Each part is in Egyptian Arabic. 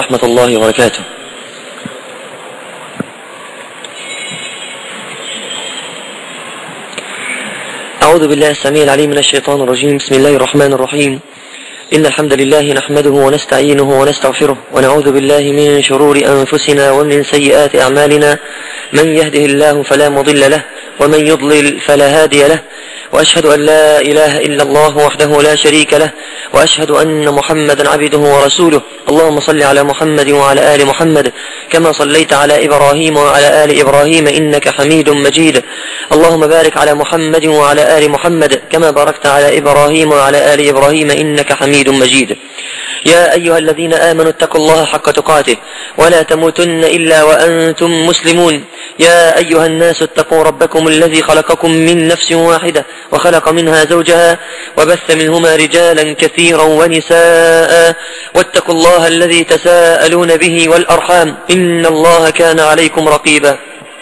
ورحمة الله وبركاته أعوذ بالله السميع العليم من الشيطان الرجيم بسم الله الرحمن الرحيم إن الحمد لله نحمده ونستعينه ونستغفره ونعوذ بالله من شرور أنفسنا ومن سيئات أعمالنا من يهده الله فلا مضل له ومن يضلل فلا هادي له وأشهد أن لا إله إلا الله وحده لا شريك له وأشهد أن محمدا عبده ورسوله اللهم صل على محمد وعلى آل محمد كما صليت على إبراهيم وعلى آل إبراهيم إنك حميد مجيد اللهم بارك على محمد وعلى آل محمد كما باركت على إبراهيم وعلى آل إبراهيم إنك حميد مجيد يا أيها الذين آمنوا اتقوا الله حق تقاته ولا تموتن إلا وأنتم مسلمون يا أيها الناس اتقوا ربكم الذي خلقكم من نفس واحدة وخلق منها زوجها وبث منهما رجالا كثيرا ونساء واتقوا الله الذي تساءلون به والأرحام إن الله كان عليكم رقيبا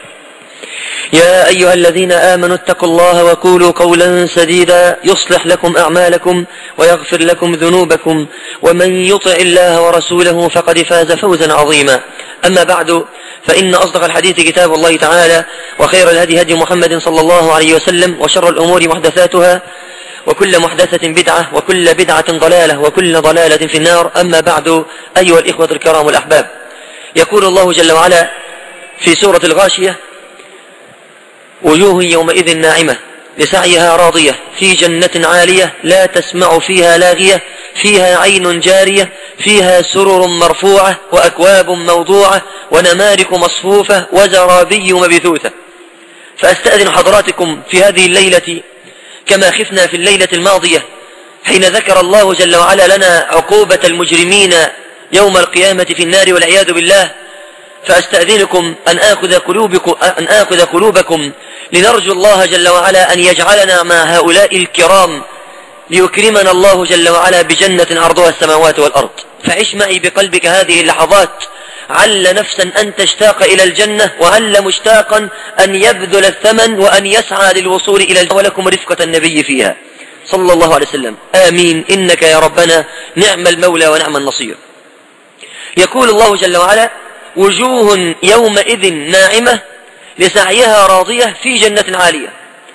يا أيها الذين آمنوا اتقوا الله وقولوا قولا سديدا يصلح لكم أعمالكم ويغفر لكم ذنوبكم ومن يطع الله ورسوله فقد فاز فوزا عظيما أما بعد فإن أصدق الحديث كتاب الله تعالى وخير الهدي هدي محمد صلى الله عليه وسلم وشر الأمور محدثاتها وكل محدثة بدعة وكل بدعة ضلالة وكل ضلالة في النار أما بعد أيها الإخوة الكرام الأحباب يقول الله جل وعلا في سورة الغاشية وجوه يومئذ ناعمة لسعيها راضية في جنة عالية لا تسمع فيها لاغية فيها عين جارية فيها سرر مرفوعة وأكواب موضوعة ونمارك مصفوفة وزرابي مبثوثة فأستأذن حضراتكم في هذه الليلة كما خفنا في الليلة الماضية حين ذكر الله جل وعلا لنا عقوبة المجرمين يوم القيامة في النار والعياذ بالله فأستأذنكم أن آخذ قلوبكم, أن آخذ قلوبكم لنرجو الله جل وعلا أن يجعلنا مع هؤلاء الكرام ليكرمنا الله جل وعلا بجنة عرضها السماوات والأرض فعش معي بقلبك هذه اللحظات عل نفسا أن تشتاق إلى الجنة وعل مشتاقا أن يبذل الثمن وأن يسعى للوصول إلى الجنة ولكم رفقة النبي فيها صلى الله عليه وسلم آمين إنك يا ربنا نعم المولى ونعم النصير يقول الله جل وعلا وجوه يومئذ ناعمة لسعيها راضية في جنة عالية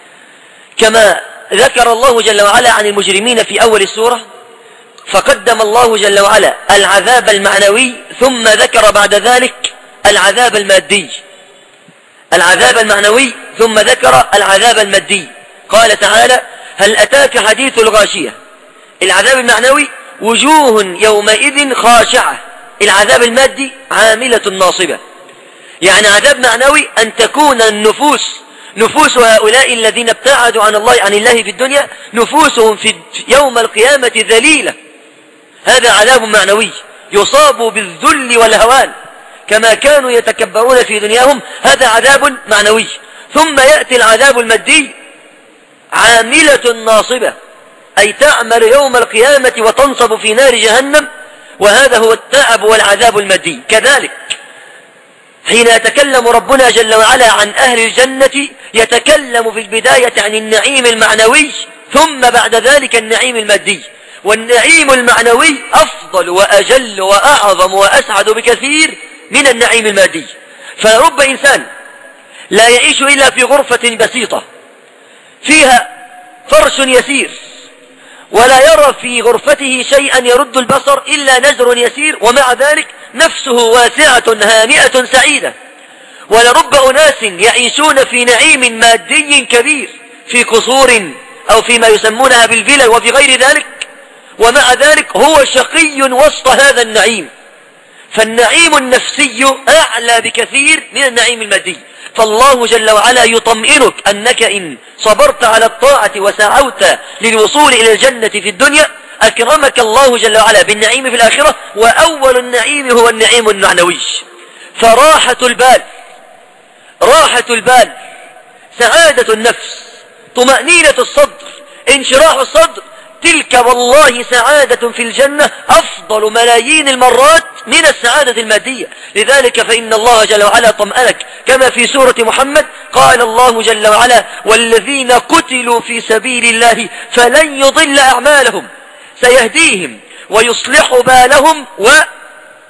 كما ذكر الله جل وعلا عن المجرمين في أول السورة فقدم الله جل وعلا العذاب المعنوي ثم ذكر بعد ذلك العذاب المادي العذاب المعنوي ثم ذكر العذاب المادي قال تعالى هل أتاك حديث الغاشية العذاب المعنوي وجوه يومئذ خاشعة العذاب المادي عاملة ناصبة يعني عذاب معنوي أن تكون النفوس نفوس هؤلاء الذين ابتعدوا عن الله عن الله في الدنيا نفوسهم في يوم القيامة ذليلة هذا عذاب معنوي يصاب بالذل والهوان كما كانوا يتكبرون في دنياهم هذا عذاب معنوي ثم يأتي العذاب المادي عاملة ناصبة أي تعمل يوم القيامة وتنصب في نار جهنم وهذا هو التعب والعذاب المادي كذلك حين يتكلم ربنا جل وعلا عن أهل الجنة يتكلم في البداية عن النعيم المعنوي ثم بعد ذلك النعيم المادي والنعيم المعنوي أفضل وأجل وأعظم وأسعد بكثير من النعيم المادي فرب إنسان لا يعيش إلا في غرفة بسيطة فيها فرش يسير ولا يرى في غرفته شيئا يرد البصر إلا نزر يسير ومع ذلك نفسه واسعة هانئة سعيدة ولرب أناس يعيشون في نعيم مادي كبير في قصور أو فيما يسمونها بالفلل وفي غير ذلك ومع ذلك هو شقي وسط هذا النعيم فالنعيم النفسي أعلى بكثير من النعيم المادي فالله جل وعلا يطمئنك أنك إن صبرت على الطاعة وسعوت للوصول إلى الجنة في الدنيا أكرمك الله جل وعلا بالنعيم في الآخرة وأول النعيم هو النعيم المعنوي فراحة البال راحة البال سعادة النفس طمأنينة الصدر انشراح الصدر تلك والله سعادة في الجنة أفضل ملايين المرات من السعادة المادية لذلك فإن الله جل وعلا طمأنك كما في سورة محمد قال الله جل وعلا والذين قتلوا في سبيل الله فلن يضل أعمالهم سيهديهم ويصلح بالهم و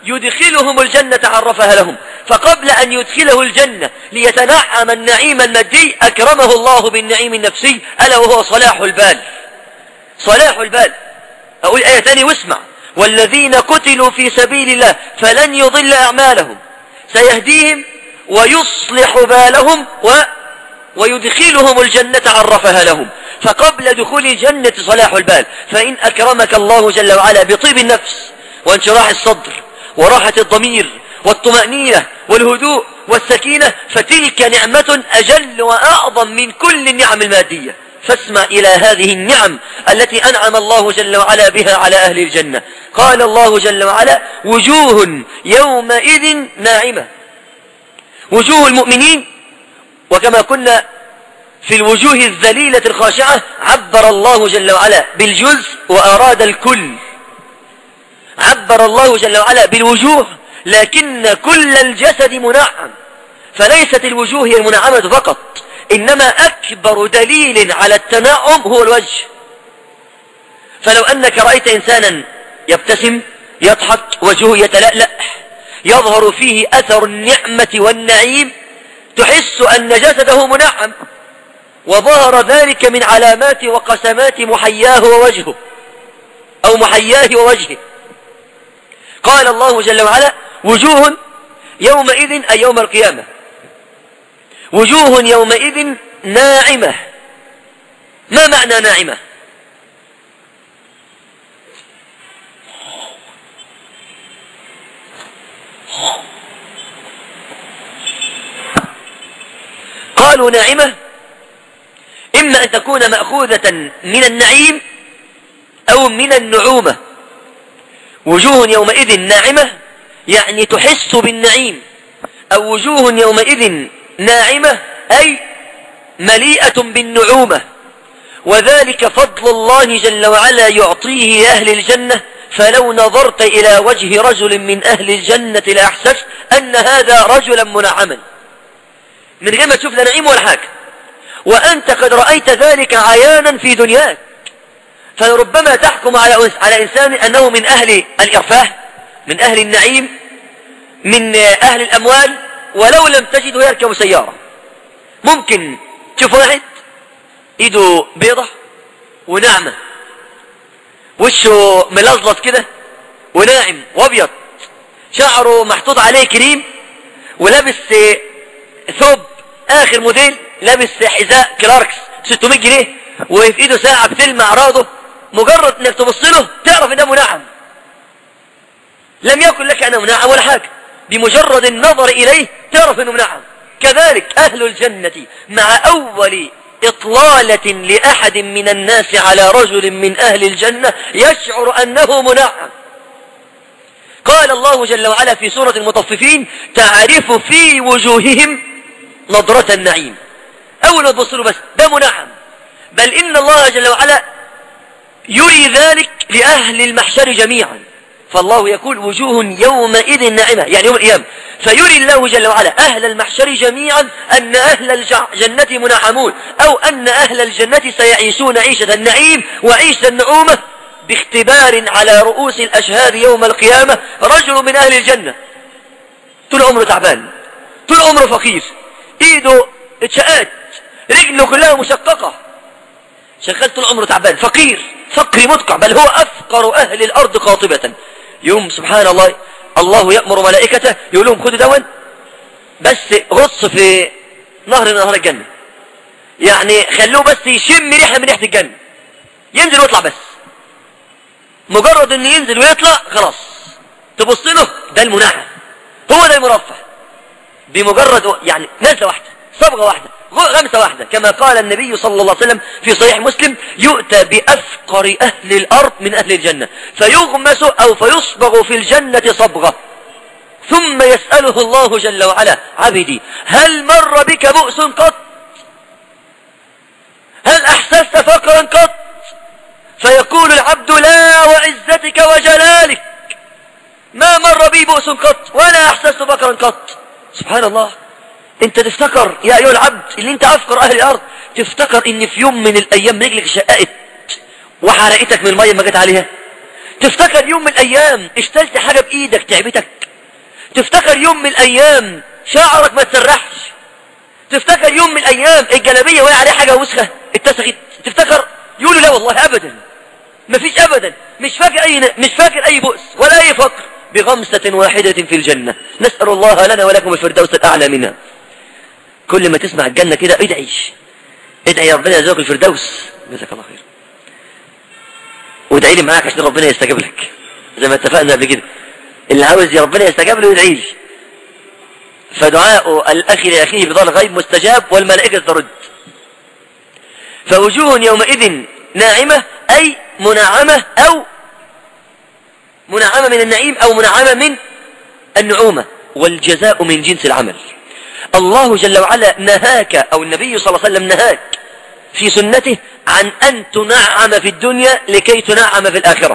يدخلهم الجنة عرفها لهم فقبل أن يدخله الجنة ليتنعم النعيم المادي أكرمه الله بالنعيم النفسي ألا وهو صلاح البال صلاح البال أقول آية تاني واسمع والذين قتلوا في سبيل الله فلن يضل أعمالهم سيهديهم ويصلح بالهم و ويدخلهم الجنة عرفها لهم فقبل دخول الجنة صلاح البال فإن أكرمك الله جل وعلا بطيب النفس وانشراح الصدر وراحة الضمير والطمأنينة والهدوء والسكينة فتلك نعمة أجل وأعظم من كل النعم المادية فاسمع إلى هذه النعم التي أنعم الله جل وعلا بها على أهل الجنة قال الله جل وعلا وجوه يومئذ ناعمة وجوه المؤمنين وكما كنا في الوجوه الذليلة الخاشعة عبر الله جل وعلا بالجزء وأراد الكل عبر الله جل وعلا بالوجوه لكن كل الجسد منعم فليست الوجوه هي المنعمة فقط إنما أكبر دليل على التنعم هو الوجه فلو أنك رأيت إنسانا يبتسم يضحك وجهه يتلألأ يظهر فيه أثر النعمة والنعيم تحس أن جسده منعم وظهر ذلك من علامات وقسمات محياه ووجهه أو محياه ووجهه قال الله جل وعلا وجوه يومئذ أي يوم القيامة وجوه يومئذ ناعمة ما معنى ناعمة قالوا ناعمة إما أن تكون مأخوذة من النعيم أو من النعومة وجوه يومئذ ناعمة يعني تحس بالنعيم أو وجوه يومئذ ناعمة أي مليئة بالنعومة وذلك فضل الله جل وعلا يعطيه لأهل الجنة فلو نظرت إلى وجه رجل من أهل الجنة لأحسست أن هذا رجلا منعما من غير ما تشوف لا نعيم ولا حاجة وأنت قد رأيت ذلك عيانا في دنياك فلربما تحكم على على إنسان أنه من أهل الإرفاه من أهل النعيم من أهل الأموال ولو لم تجده يركب سيارة ممكن تشوف واحد ايده بيضة وناعمة وشه ملظلظ كده وناعم وابيض شعره محطوط عليه كريم ولابس ثوب اخر موديل لابس حذاء كلاركس 600 جنيه وفي ايده ساعة بتلمع اعراضه مجرد انك تبص له تعرف انه منعم لم يكن لك انه منعم ولا حاجة بمجرد النظر اليه تعرف انه منعم كذلك اهل الجنة مع اول اطلالة لاحد من الناس على رجل من اهل الجنة يشعر انه منعم قال الله جل وعلا في سورة المطففين تعرف في وجوههم نظرة النعيم أول ما تبص له بس ده منعم بل إن الله جل وعلا يري ذلك لأهل المحشر جميعا فالله يقول وجوه يومئذ ناعمة يعني يوم القيامة فيري الله جل وعلا أهل المحشر جميعا أن أهل الجنة منعمون أو أن أهل الجنة سيعيشون عيشة النعيم وعيشة النعومة باختبار على رؤوس الأشهاد يوم القيامة رجل من أهل الجنة طول عمره تعبان طول عمره فقير ايده اتشقات رجله كلها مشققة شغال طول عمره تعبان فقير فقري مدقع بل هو أفقر أهل الأرض قاطبة يوم سبحان الله الله يأمر ملائكته يقول لهم خدوا دون بس غص في نهر من نهر الجنة يعني خلوه بس يشم ريحة من ريحة الجنة ينزل ويطلع بس مجرد انه ينزل ويطلع خلاص تبص له ده المنعم هو ده المرفه بمجرد يعني نزلة واحدة صبغة واحدة غمسة واحدة كما قال النبي صلى الله عليه وسلم في صحيح مسلم يؤتى بأفقر أهل الأرض من أهل الجنة فيغمس أو فيصبغ في الجنة صبغة ثم يسأله الله جل وعلا عبدي هل مر بك بؤس قط هل أحسست فقرا قط فيقول العبد لا وعزتك وجلالك ما مر بي بؤس قط ولا أحسست فقرا قط سبحان الله انت تفتكر يا ايها العبد اللي انت افقر اهل الارض تفتكر ان في يوم من الايام رجلك شققت وحرقتك من الميه ما جت عليها تفتكر يوم من الايام اشتلت حاجة بايدك تعبتك تفتكر يوم من الايام شعرك ما تسرحش تفتكر يوم من الايام الجلابية وقع عليها حاجة وسخة اتسخت تفتكر يقولوا لا والله ابدا مفيش ابدا مش فاكر اي مش فاكر اي بؤس ولا اي فقر بغمسة واحدة في الجنة نسأل الله لنا ولكم الفردوس الاعلى منها كل ما تسمع الجنة كده ادعي ادعي يا ربنا يرزقك الفردوس جزاك الله خير وادعي لي معاك عشان ربنا يستجيب لك زي ما اتفقنا قبل كده اللي عاوز يا ربنا يستجاب له يدعي لي فدعاء الاخ لاخيه بظهر الغيب مستجاب والملائكه ترد فوجوه يومئذ ناعمه اي منعمه او منعمه من النعيم او منعمه من النعومه والجزاء من جنس العمل الله جل وعلا نهاك او النبي صلى الله عليه وسلم نهاك في سنته عن ان تنعم في الدنيا لكي تنعم في الاخره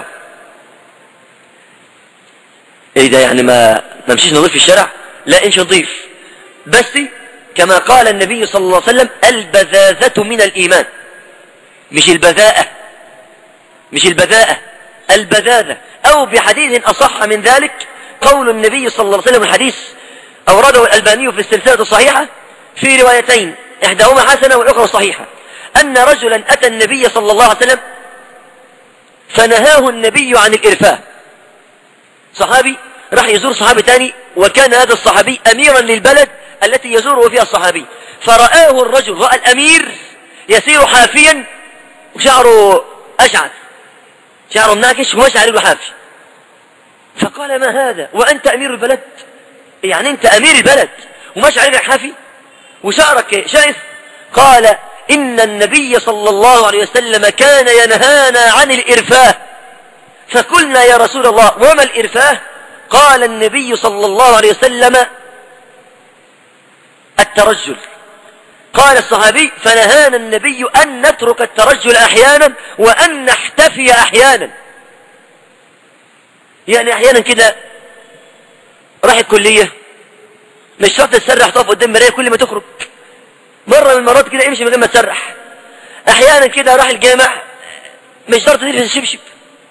ايه ده يعني ما ما مشيش نضيف في الشارع لا امشي نضيف بس كما قال النبي صلى الله عليه وسلم البذاذة من الإيمان مش البذاءة مش البذاءة البذاذة أو بحديث أصح من ذلك قول النبي صلى الله عليه وسلم الحديث أورده الألباني في السلسلة الصحيحة في روايتين إحداهما حسنة والأخرى صحيحة أن رجلا أتى النبي صلى الله عليه وسلم فنهاه النبي عن الإرفاه صحابي راح يزور صحابي تاني وكان هذا الصحابي أميرا للبلد التي يزوره فيها الصحابي فرآه الرجل رأى الأمير يسير حافيا وشعره أشعث شعره مناكش ومشى عليه حافي فقال ما هذا وأنت أمير البلد يعني أنت أمير البلد ومشى عليك حافي وشعرك شائف قال إن النبي صلى الله عليه وسلم كان ينهانا عن الإرفاه فقلنا يا رسول الله وما الإرفاه قال النبي صلى الله عليه وسلم الترجل قال الصحابي فنهانا النبي أن نترك الترجل أحيانا وأن نحتفي أحيانا يعني أحيانا كده راح الكلية مش شرط تسرح تقف قدام مراية كل ما تخرج مرة من المرات كده امشي من غير ما تسرح أحيانا كده راح الجامع مش شرط تلبس الشبشب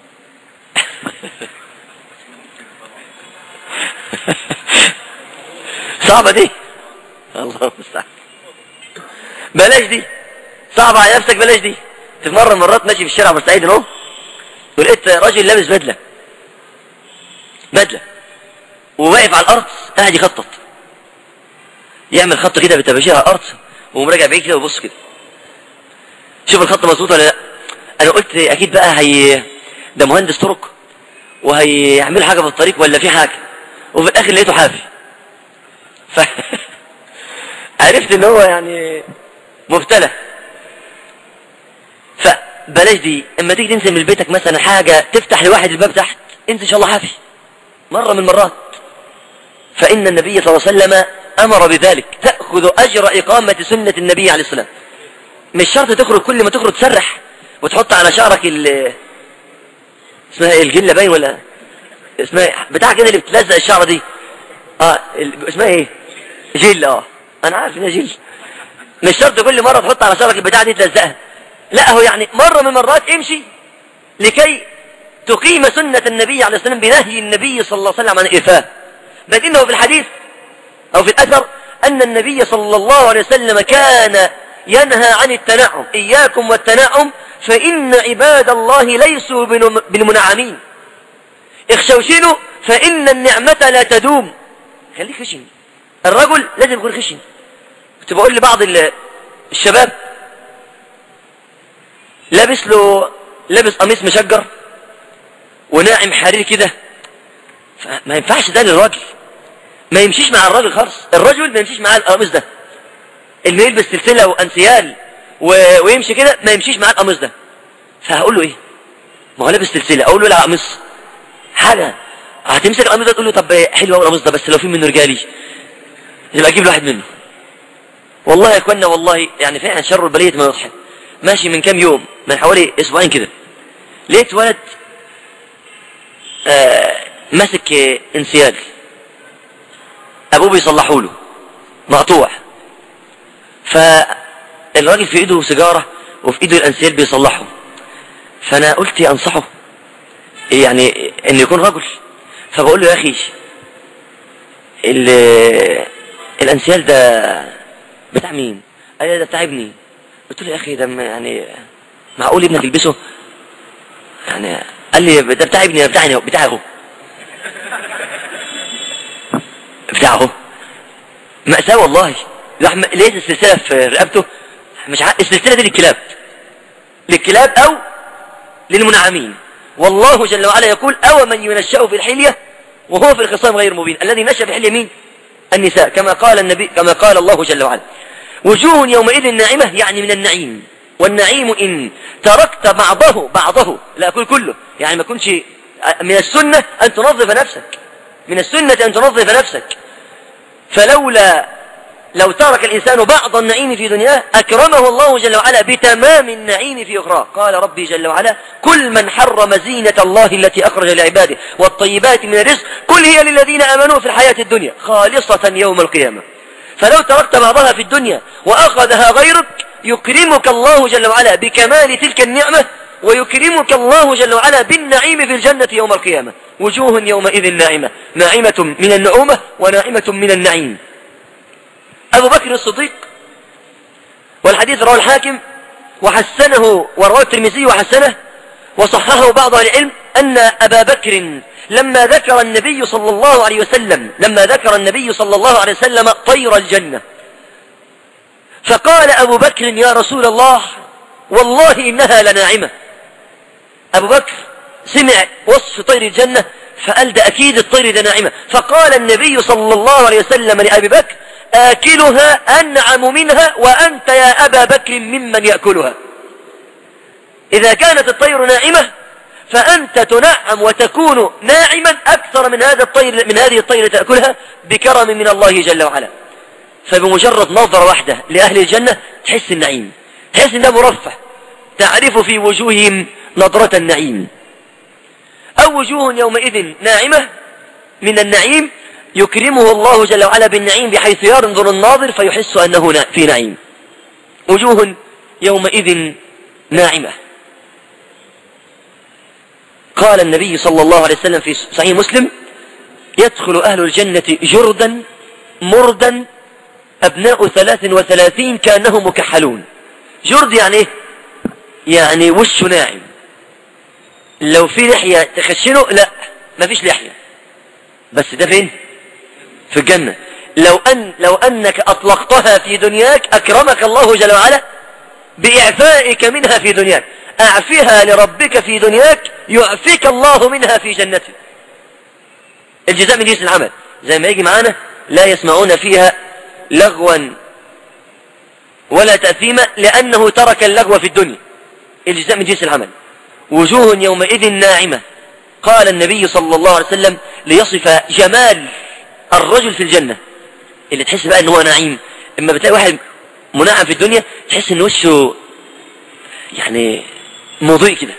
صعبة دي الله المستعان بلاش دي صعبة على نفسك بلاش دي في مرة من مرات ماشي في الشارع بورسعيد اهو ولقيت راجل لابس بدلة بدلة وواقف على الأرض قاعد يخطط يعمل خط كده بتباشير على الأرض ومراجع بعيد كده ويبص كده شوف الخط مظبوط ولا لا أنا قلت أكيد بقى هي ده مهندس طرق وهيعمل حاجة في الطريق ولا في حاجة وفي الآخر لقيته حافي ف... عرفت ان هو يعني مبتلى فبلاش دي اما تيجي تنزل من بيتك مثلا حاجة تفتح لواحد الباب تحت انت ان شاء الله حافي مرة من المرات فإن النبي صلى الله عليه وسلم أمر بذلك تأخذ أجر إقامة سنة النبي عليه السلام مش شرط تخرج كل ما تخرج تسرح وتحط على شعرك ال اسمها ايه الجلة باين ولا اسمها ايه بتاع كده اللي بتلزق الشعر دي اه ال... اسمها ايه جل اه انا عارف انها جل مش شرط كل مرة تحط على شعرك البتاع دي تلزقها لا هو يعني مرة من المرات امشي لكي تقيم سنة النبي عليه السلام بنهي النبي صلى الله عليه وسلم عن الإرفاه بل إنه في الحديث أو في الأثر أن النبي صلى الله عليه وسلم كان ينهى عن التنعم إياكم والتنعم فإن عباد الله ليسوا بالمنعمين اخشوشنوا فإن النعمة لا تدوم خليك خشن الرجل لازم يكون خشن كنت بقول لبعض الشباب لابس له لابس قميص مشجر وناعم حرير كده ما ينفعش ده للراجل ما يمشيش مع الراجل خالص الرجل ما يمشيش معاه القميص ده اللي يلبس سلسله وانسيال و... ويمشي كده ما يمشيش معاه القميص ده فهقول له ايه ما هو لابس سلسله اقول له لا قميص حاجه هتمسك القميص ده تقول له طب حلو قوي القميص ده بس لو في منه رجالي يبقى اجيب له واحد منه والله يا اخوانا والله يعني فعلا شر البليه ما يضحك ماشي من كام يوم من حوالي اسبوعين كده لقيت ولد آه ماسك انسيال ابوه بيصلحوا له مقطوع فالراجل في ايده سيجاره وفي ايده الانسيال بيصلحه فانا قلت انصحه يعني انه يكون رجل فبقول له يا اخي الانسيال ده بتاع مين قال لي ده بتاع ابني قلت له يا اخي ده يعني معقول ابنك يلبسه يعني قال لي ده بتاع ابني ده بتاعي بتاعي اهو بتاعه مأساة والله لقيت السلسلة في رقبته مش عارف السلسلة دي للكلاب للكلاب او للمنعمين والله جل وعلا يقول او من ينشأ في الحلية وهو في الخصام غير مبين الذي نشأ في الحلية مين النساء كما قال النبي كما قال الله جل وعلا وجوه يومئذ ناعمة يعني من النعيم والنعيم إن تركت بعضه بعضه لا أقول كله يعني ما كنش من السنة أن تنظف نفسك من السنة أن تنظف نفسك فلولا لو ترك الإنسان بعض النعيم في دنياه أكرمه الله جل وعلا بتمام النعيم في أخرى قال ربي جل وعلا كل من حرم زينة الله التي أخرج لعباده والطيبات من الرزق كل هي للذين آمنوا في الحياة الدنيا خالصة يوم القيامة فلو تركت بعضها في الدنيا وأخذها غيرك يكرمك الله جل وعلا بكمال تلك النعمة ويكرمك الله جل وعلا بالنعيم في الجنة يوم القيامة وجوه يومئذ ناعمة ناعمة من النعومة وناعمة من النعيم أبو بكر الصديق والحديث رواه الحاكم وحسنه ورواه الترمذي وحسنه وصححه بعض أهل العلم أن أبا بكر لما ذكر النبي صلى الله عليه وسلم لما ذكر النبي صلى الله عليه وسلم طير الجنة فقال أبو بكر يا رسول الله والله إنها لناعمة أبو بكر سمع وصف طير الجنة فقال ده أكيد الطير ده ناعمة فقال النبي صلى الله عليه وسلم لأبي بكر آكلها أنعم منها وأنت يا أبا بكر ممن يأكلها إذا كانت الطير ناعمة فأنت تنعم وتكون ناعما أكثر من هذا الطير من هذه الطير تأكلها بكرم من الله جل وعلا فبمجرد نظرة واحدة لأهل الجنة تحس النعيم تحس إنه مرفه تعرف في وجوههم نظرة النعيم أو وجوه يومئذ ناعمة من النعيم يكرمه الله جل وعلا بالنعيم بحيث ينظر الناظر فيحس أنه في نعيم وجوه يومئذ ناعمة قال النبي صلى الله عليه وسلم في صحيح مسلم يدخل أهل الجنة جردا مردا أبناء ثلاث وثلاثين كأنهم مكحلون جرد يعني ايه يعني وشه ناعم لو في لحية تخشنه لا ما فيش لحية بس ده فين في الجنة لو أن لو أنك أطلقتها في دنياك أكرمك الله جل وعلا بإعفائك منها في دنياك أعفها لربك في دنياك يعفيك الله منها في جنتك الجزاء من جنس العمل زي ما يجي معانا لا يسمعون فيها لغوا ولا تأثيما لأنه ترك اللغو في الدنيا الجزاء من جنس العمل وجوه يومئذ ناعمة قال النبي صلى الله عليه وسلم ليصف جمال الرجل في الجنة اللي تحس بقى ان هو نعيم اما بتلاقي واحد منعم في الدنيا تحس ان وشه يعني مضيء كده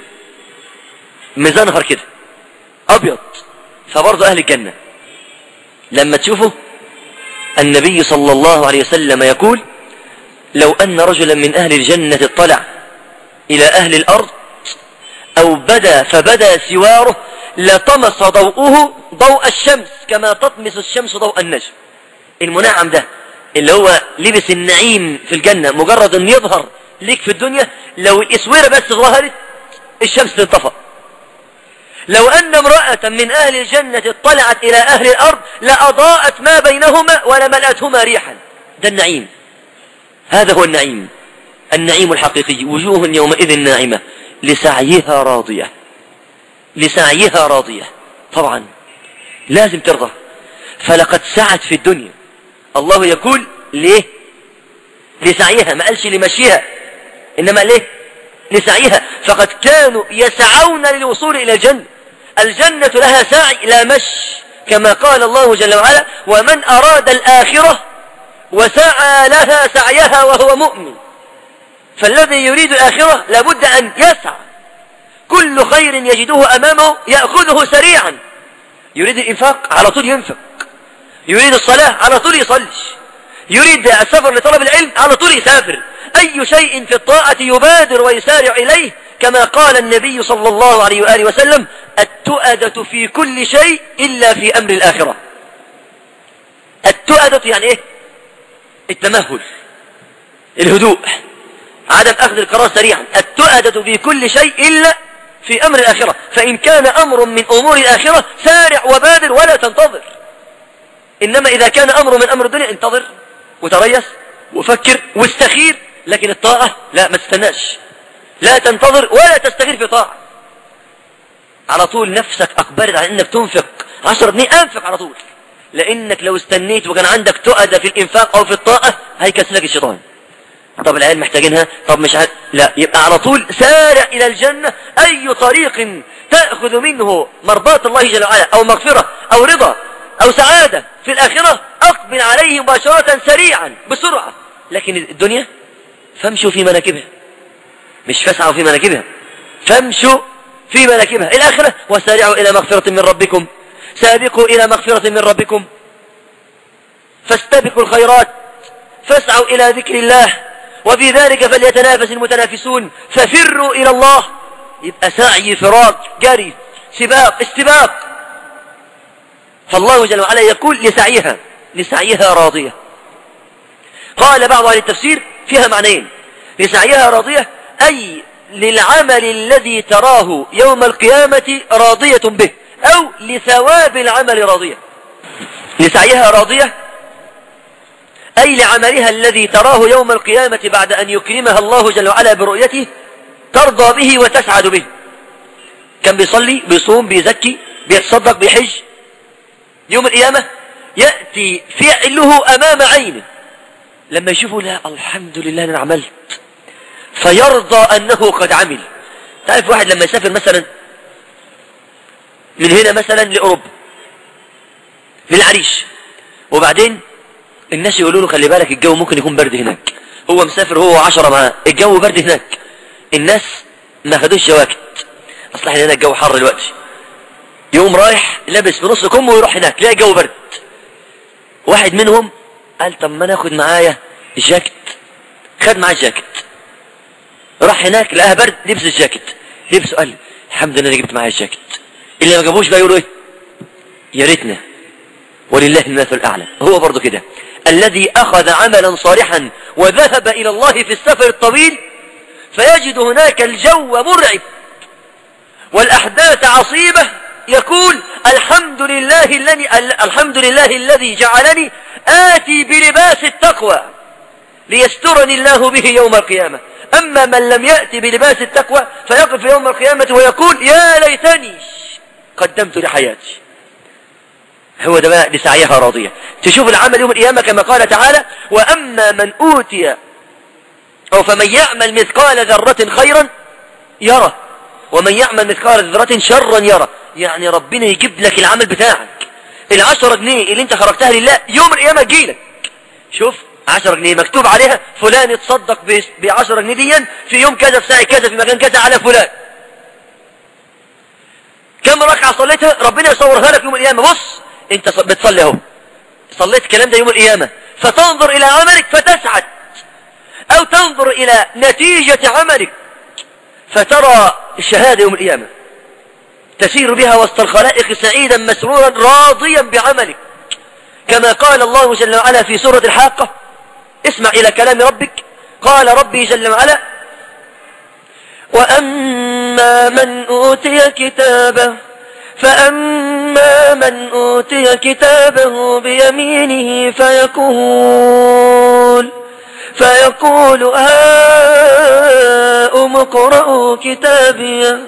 مزنهر كده ابيض فبرضه اهل الجنة لما تشوفه النبي صلى الله عليه وسلم يقول لو ان رجلا من اهل الجنة اطلع الى اهل الارض او بدا فبدا سواره لطمس ضوءه ضوء الشمس كما تطمس الشمس ضوء النجم المنعم ده اللي هو لبس النعيم في الجنة مجرد ان يظهر ليك في الدنيا لو الاسويرة بس ظهرت الشمس تنطفأ لو أن امرأة من أهل الجنة اطلعت إلى أهل الأرض لأضاءت ما بينهما ولملأتهما ريحا ده النعيم هذا هو النعيم النعيم الحقيقي وجوه يومئذ ناعمة لسعيها راضية لسعيها راضية طبعا لازم ترضى فلقد سعت في الدنيا الله يقول ليه لسعيها ما قالش لمشيها إنما ليه لسعيها فقد كانوا يسعون للوصول إلى الجنة الجنة لها سعي لا مش كما قال الله جل وعلا ومن أراد الآخرة وسعى لها سعيها وهو مؤمن فالذي يريد الآخرة لابد أن يسعى كل خير يجده أمامه يأخذه سريعا يريد الإنفاق على طول ينفق يريد الصلاة على طول يصلي يريد السفر لطلب العلم على طول يسافر أي شيء في الطاعة يبادر ويسارع إليه كما قال النبي صلى الله عليه وآله وسلم التؤدة في كل شيء إلا في أمر الآخرة التؤدة يعني إيه التمهل الهدوء عدم أخذ القرار سريعا التؤدة في كل شيء إلا في أمر الآخرة فإن كان أمر من أمور الآخرة سارع وبادر ولا تنتظر إنما إذا كان أمر من أمر الدنيا انتظر وتريث وفكر واستخير لكن الطاعة لا ما تستناش لا تنتظر ولا تستخير في طاعة على طول نفسك أقبلت على أنك تنفق عشر جنيه أنفق على طول لأنك لو استنيت وكان عندك تؤدى في الإنفاق أو في الطاعة هيكسلك الشيطان طب العيال محتاجينها طب مش عارف لا يبقى على طول سارع إلى الجنة أي طريق تأخذ منه مرضاة الله جل وعلا أو مغفرة أو رضا أو سعادة في الآخرة أقبل عليه مباشرة سريعا بسرعة لكن الدنيا فامشوا في مناكبها مش فاسعوا في مناكبها فامشوا في مناكبها الآخرة وسارعوا إلى مغفرة من ربكم سابقوا إلى مغفرة من ربكم فاستبقوا الخيرات فاسعوا إلى ذكر الله وفي ذلك فليتنافس المتنافسون ففروا إلى الله يبقى سعي فراق جري سباق استباق فالله جل وعلا يقول لسعيها لسعيها راضية قال بعض أهل التفسير فيها معنيين لسعيها راضية أي للعمل الذي تراه يوم القيامة راضية به أو لثواب العمل راضية لسعيها راضية أي لعملها الذي تراه يوم القيامة بعد أن يكرمها الله جل وعلا برؤيته ترضى به وتسعد به كان بيصلي بيصوم بيزكي بيتصدق بيحج يوم القيامة يأتي فعله أمام عينه لما يشوفوا لا الحمد لله أنا عملت فيرضى أنه قد عمل تعرف واحد لما يسافر مثلا من هنا مثلا لأوروبا للعريش وبعدين الناس يقولوا له خلي بالك الجو ممكن يكون برد هناك هو مسافر هو وعشرة معاه الجو برد هناك الناس ما خدوش جواكت اصل احنا هنا الجو حر دلوقتي يقوم رايح لابس بنص كمه ويروح هناك لا الجو برد واحد منهم قال طب ما ناخد معايا جاكيت خد معاه جاكيت راح هناك لقاها برد لبس الجاكيت لبسه قال الحمد لله انا جبت معايا الجاكيت اللي ما جابوش بقى يقولوا ايه يا ريتنا ولله المثل الاعلى هو برضه كده الذي اخذ عملا صالحا وذهب الى الله في السفر الطويل فيجد هناك الجو مرعب والاحداث عصيبه يقول الحمد لله الذي الحمد لله الذي جعلني آتي بلباس التقوى ليسترني الله به يوم القيامة أما من لم يأتي بلباس التقوى فيقف يوم القيامة ويقول يا ليتني قدمت لحياتي هو ده بقى لسعيها راضية تشوف العمل يوم القيامة كما قال تعالى وأما من أوتي أو فمن يعمل مثقال ذرة خيرا يرى ومن يعمل مثقال ذرة شرا يرى يعني ربنا يجيب لك العمل بتاعك العشرة جنيه اللي انت خرجتها لله يوم القيامة تجيلك شوف عشرة جنيه مكتوب عليها فلان يتصدق بعشرة جنيه ديا في يوم كذا في ساعة كذا في مكان كذا على فلان كم ركعة صليتها ربنا يصورها لك يوم القيامة بص انت بتصلي اهو صليت الكلام ده يوم القيامة فتنظر الى عملك فتسعد او تنظر الى نتيجة عملك فترى الشهادة يوم القيامة تسير بها وسط الخلائق سعيدا مسرورا راضيا بعملك كما قال الله جل وعلا في سورة الحاقة اسمع إلى كلام ربك قال ربي جل وعلا وأما من أوتي كتابه فأما من أوتي كتابه بيمينه فيقول فيقول هاؤم اقرءوا كتابيه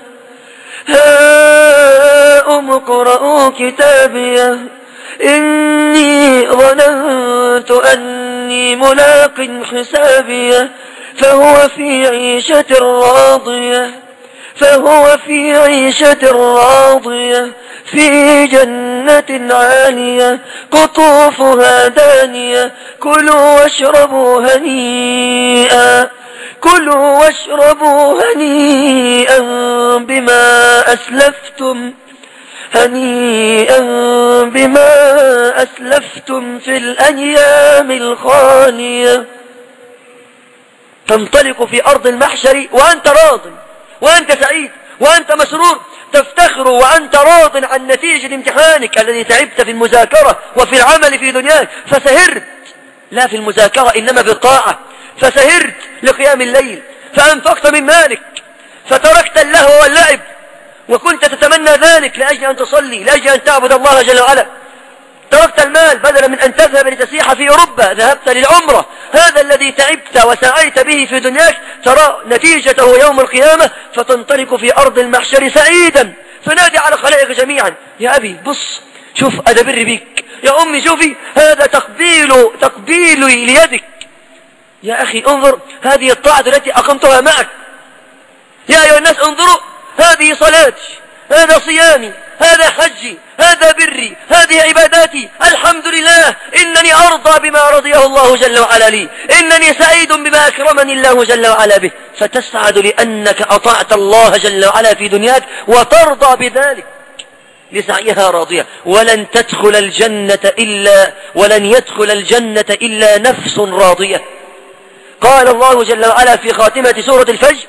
هاؤم اقرءوا كتابيه إني ظننت أني ملاق حسابيه فهو في عيشة راضية فهو في عيشة راضية في جنة عالية قطوفها دانية كلوا واشربوا هنيئا كلوا واشربوا هنيئا بما أسلفتم هنيئا بما أسلفتم في الأيام الخالية تنطلق في أرض المحشر وأنت راض وأنت سعيد وأنت مسرور تفتخر وأنت راض عن نتيجة امتحانك الذي تعبت في المذاكرة وفي العمل في دنياك فسهرت لا في المذاكرة إنما في الطاعة فسهرت لقيام الليل فأنفقت من مالك فتركت اللهو واللعب وكنت تتمنى ذلك لأجل أن تصلي لأجل أن تعبد الله جل وعلا تركت المال بدلا من أن تذهب لتسيح في أوروبا ذهبت للعمرة هذا الذي تعبت وسعيت به في دنياك ترى نتيجته يوم القيامة فتنطلق في أرض المحشر سعيدا فنادي على خلائق جميعا يا أبي بص شوف أنا بر بيك يا أمي شوفي هذا تقبيل تقبيل ليدك يا أخي انظر هذه الطاعة التي أقمتها معك يا أيها الناس انظروا هذه صلاتي هذا صيامي هذا حجي هذا بري هذه عباداتي الحمد لله إنني أرضى بما رضيه الله جل وعلا لي إنني سعيد بما أكرمني الله جل وعلا به فتسعد لأنك أطعت الله جل وعلا في دنياك وترضى بذلك لسعيها راضية ولن تدخل الجنة إلا ولن يدخل الجنة إلا نفس راضية قال الله جل وعلا في خاتمة سورة الفجر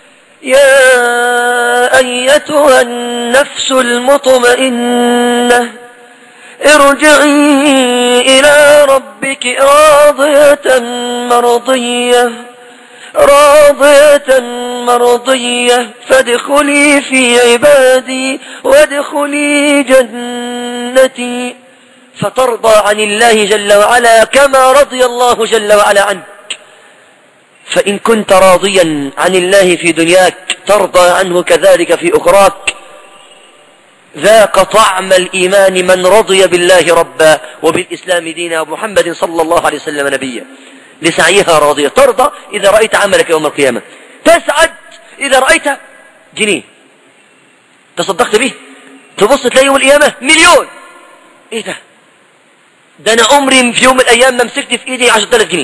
يا أيتها النفس المطمئنة ارجعي إلى ربك راضية مرضية راضية مرضية فادخلي في عبادي وادخلي جنتي فترضى عن الله جل وعلا كما رضي الله جل وعلا عنك فإن كنت راضيا عن الله في دنياك ترضى عنه كذلك في أخراك ذاق طعم الإيمان من رضي بالله ربا وبالإسلام دينا ومحمد صلى الله عليه وسلم نبيا لسعيها راضية ترضى إذا رأيت عملك يوم القيامة تسعد إذا رأيت جنيه تصدقت به تبص تلاقي يوم القيامة مليون إيه ده ده أنا عمري في يوم من الأيام ما مسكت في إيدي 10000 جنيه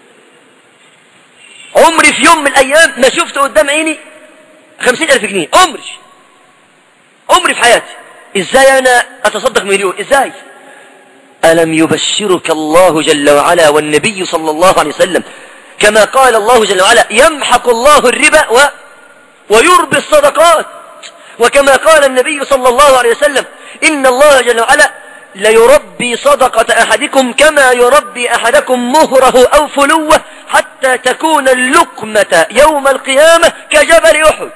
عمري في يوم من الأيام ما شفت قدام عيني خمسين ألف جنيه عمري عمري في حياتي إزاي أنا أتصدق مليون إزاي ألم يبشرك الله جل وعلا والنبي صلى الله عليه وسلم كما قال الله جل وعلا يمحق الله الربا و ويربي الصدقات وكما قال النبي صلى الله عليه وسلم إن الله جل وعلا ليربي صدقة أحدكم كما يربي أحدكم مهره أو فلوه حتى تكون اللقمة يوم القيامة كجبل أحد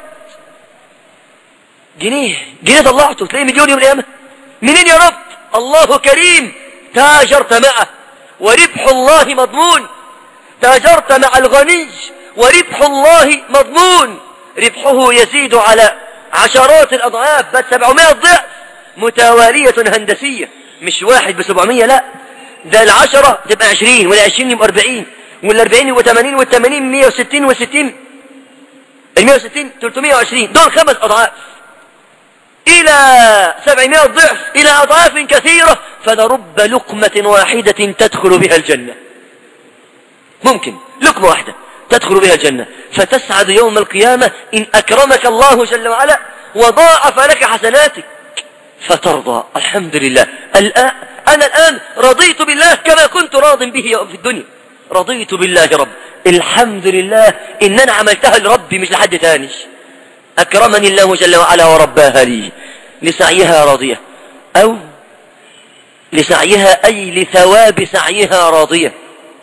جنيه جنيه طلعته تلاقيه مليون يوم القيامة منين يا رب الله كريم تاجرت معه وربح الله مضمون تاجرت مع الغني وربح الله مضمون ربحه يزيد على عشرات الأضعاف بل سبعمائة ضعف متوالية هندسية مش واحد بسبعمية لا ده العشرة تبقى عشرين والعشرين يبقى أربعين والأربعين يبقى تمانين والتمانين مية وستين والستين المية وستين تلتمية وعشرين دول خمس أضعاف إلى سبعمائة ضعف إلى أضعاف كثيرة فلرب لقمة واحدة تدخل بها الجنة ممكن لقمة واحدة تدخل بها الجنة فتسعد يوم القيامة إن أكرمك الله جل وعلا وضاعف لك حسناتك فترضى الحمد لله الآن أنا الآن رضيت بالله كما كنت راض به في الدنيا رضيت بالله رب الحمد لله إن أنا عملتها لربي مش لحد تاني أكرمني الله جل وعلا ورباها لي لسعيها راضية أو لسعيها أي لثواب سعيها راضية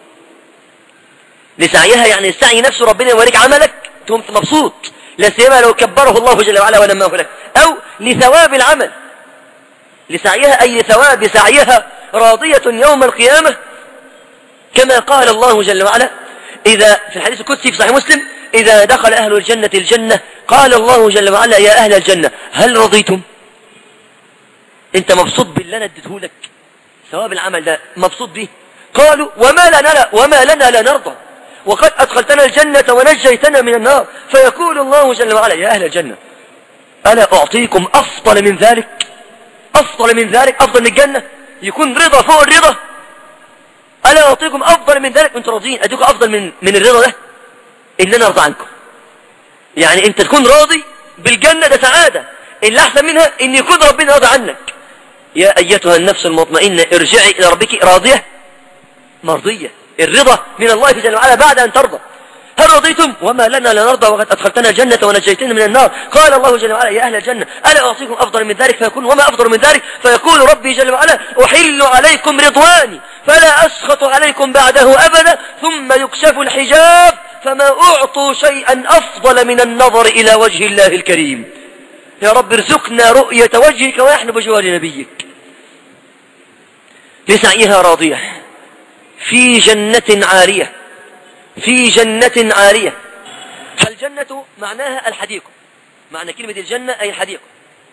لسعيها يعني السعي نفسه ربنا يوريك عملك تقوم مبسوط لا سيما لو كبره الله جل وعلا ونماه لك أو لثواب العمل لسعيها أي لثواب سعيها راضية يوم القيامة كما قال الله جل وعلا إذا في الحديث القدسي في صحيح مسلم إذا دخل أهل الجنة الجنة قال الله جل وعلا يا أهل الجنة هل رضيتم أنت مبسوط بالله أنا اديته لك ثواب العمل ده مبسوط به قالوا وما لنا لا وما لنا لا نرضى وقد أدخلتنا الجنة ونجيتنا من النار فيقول الله جل وعلا يا أهل الجنة ألا أعطيكم أفضل من ذلك أفضل من ذلك أفضل من الجنة يكون رضا فوق الرضا ألا أعطيكم أفضل من ذلك أنتم راضيين أديكم أفضل من من الرضا ده إن أنا أرضى عنكم يعني أنت تكون راضي بالجنة ده سعادة اللي أحسن منها إن يكون ربنا راضي عنك يا أيتها النفس المطمئنة ارجعي إلى ربك راضية مرضية الرضا من الله جل وعلا بعد أن ترضى هل رضيتم وما لنا لنرضى وقد أدخلتنا الجنة ونجيتنا من النار قال الله جل وعلا يا أهل الجنة ألا أعطيكم أفضل من ذلك فيكون وما أفضل من ذلك فيقول ربي جل وعلا أحل عليكم رضواني فلا أسخط عليكم بعده أبدا ثم يكشف الحجاب فما أعطوا شيئا أفضل من النظر إلى وجه الله الكريم يا رب ارزقنا رؤية وجهك ونحن بجوار نبيك لسعيها راضية في جنة عالية في جنة عالية فالجنة معناها الحديقة معنى كلمة الجنة أي الحديقة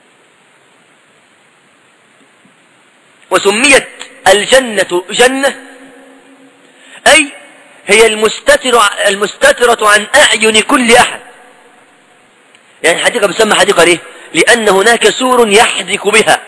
وسميت الجنة جنة أي هي المستتر المستترة عن أعين كل أحد يعني الحديقة بسمى حديقة ليه لأن هناك سور يحدق بها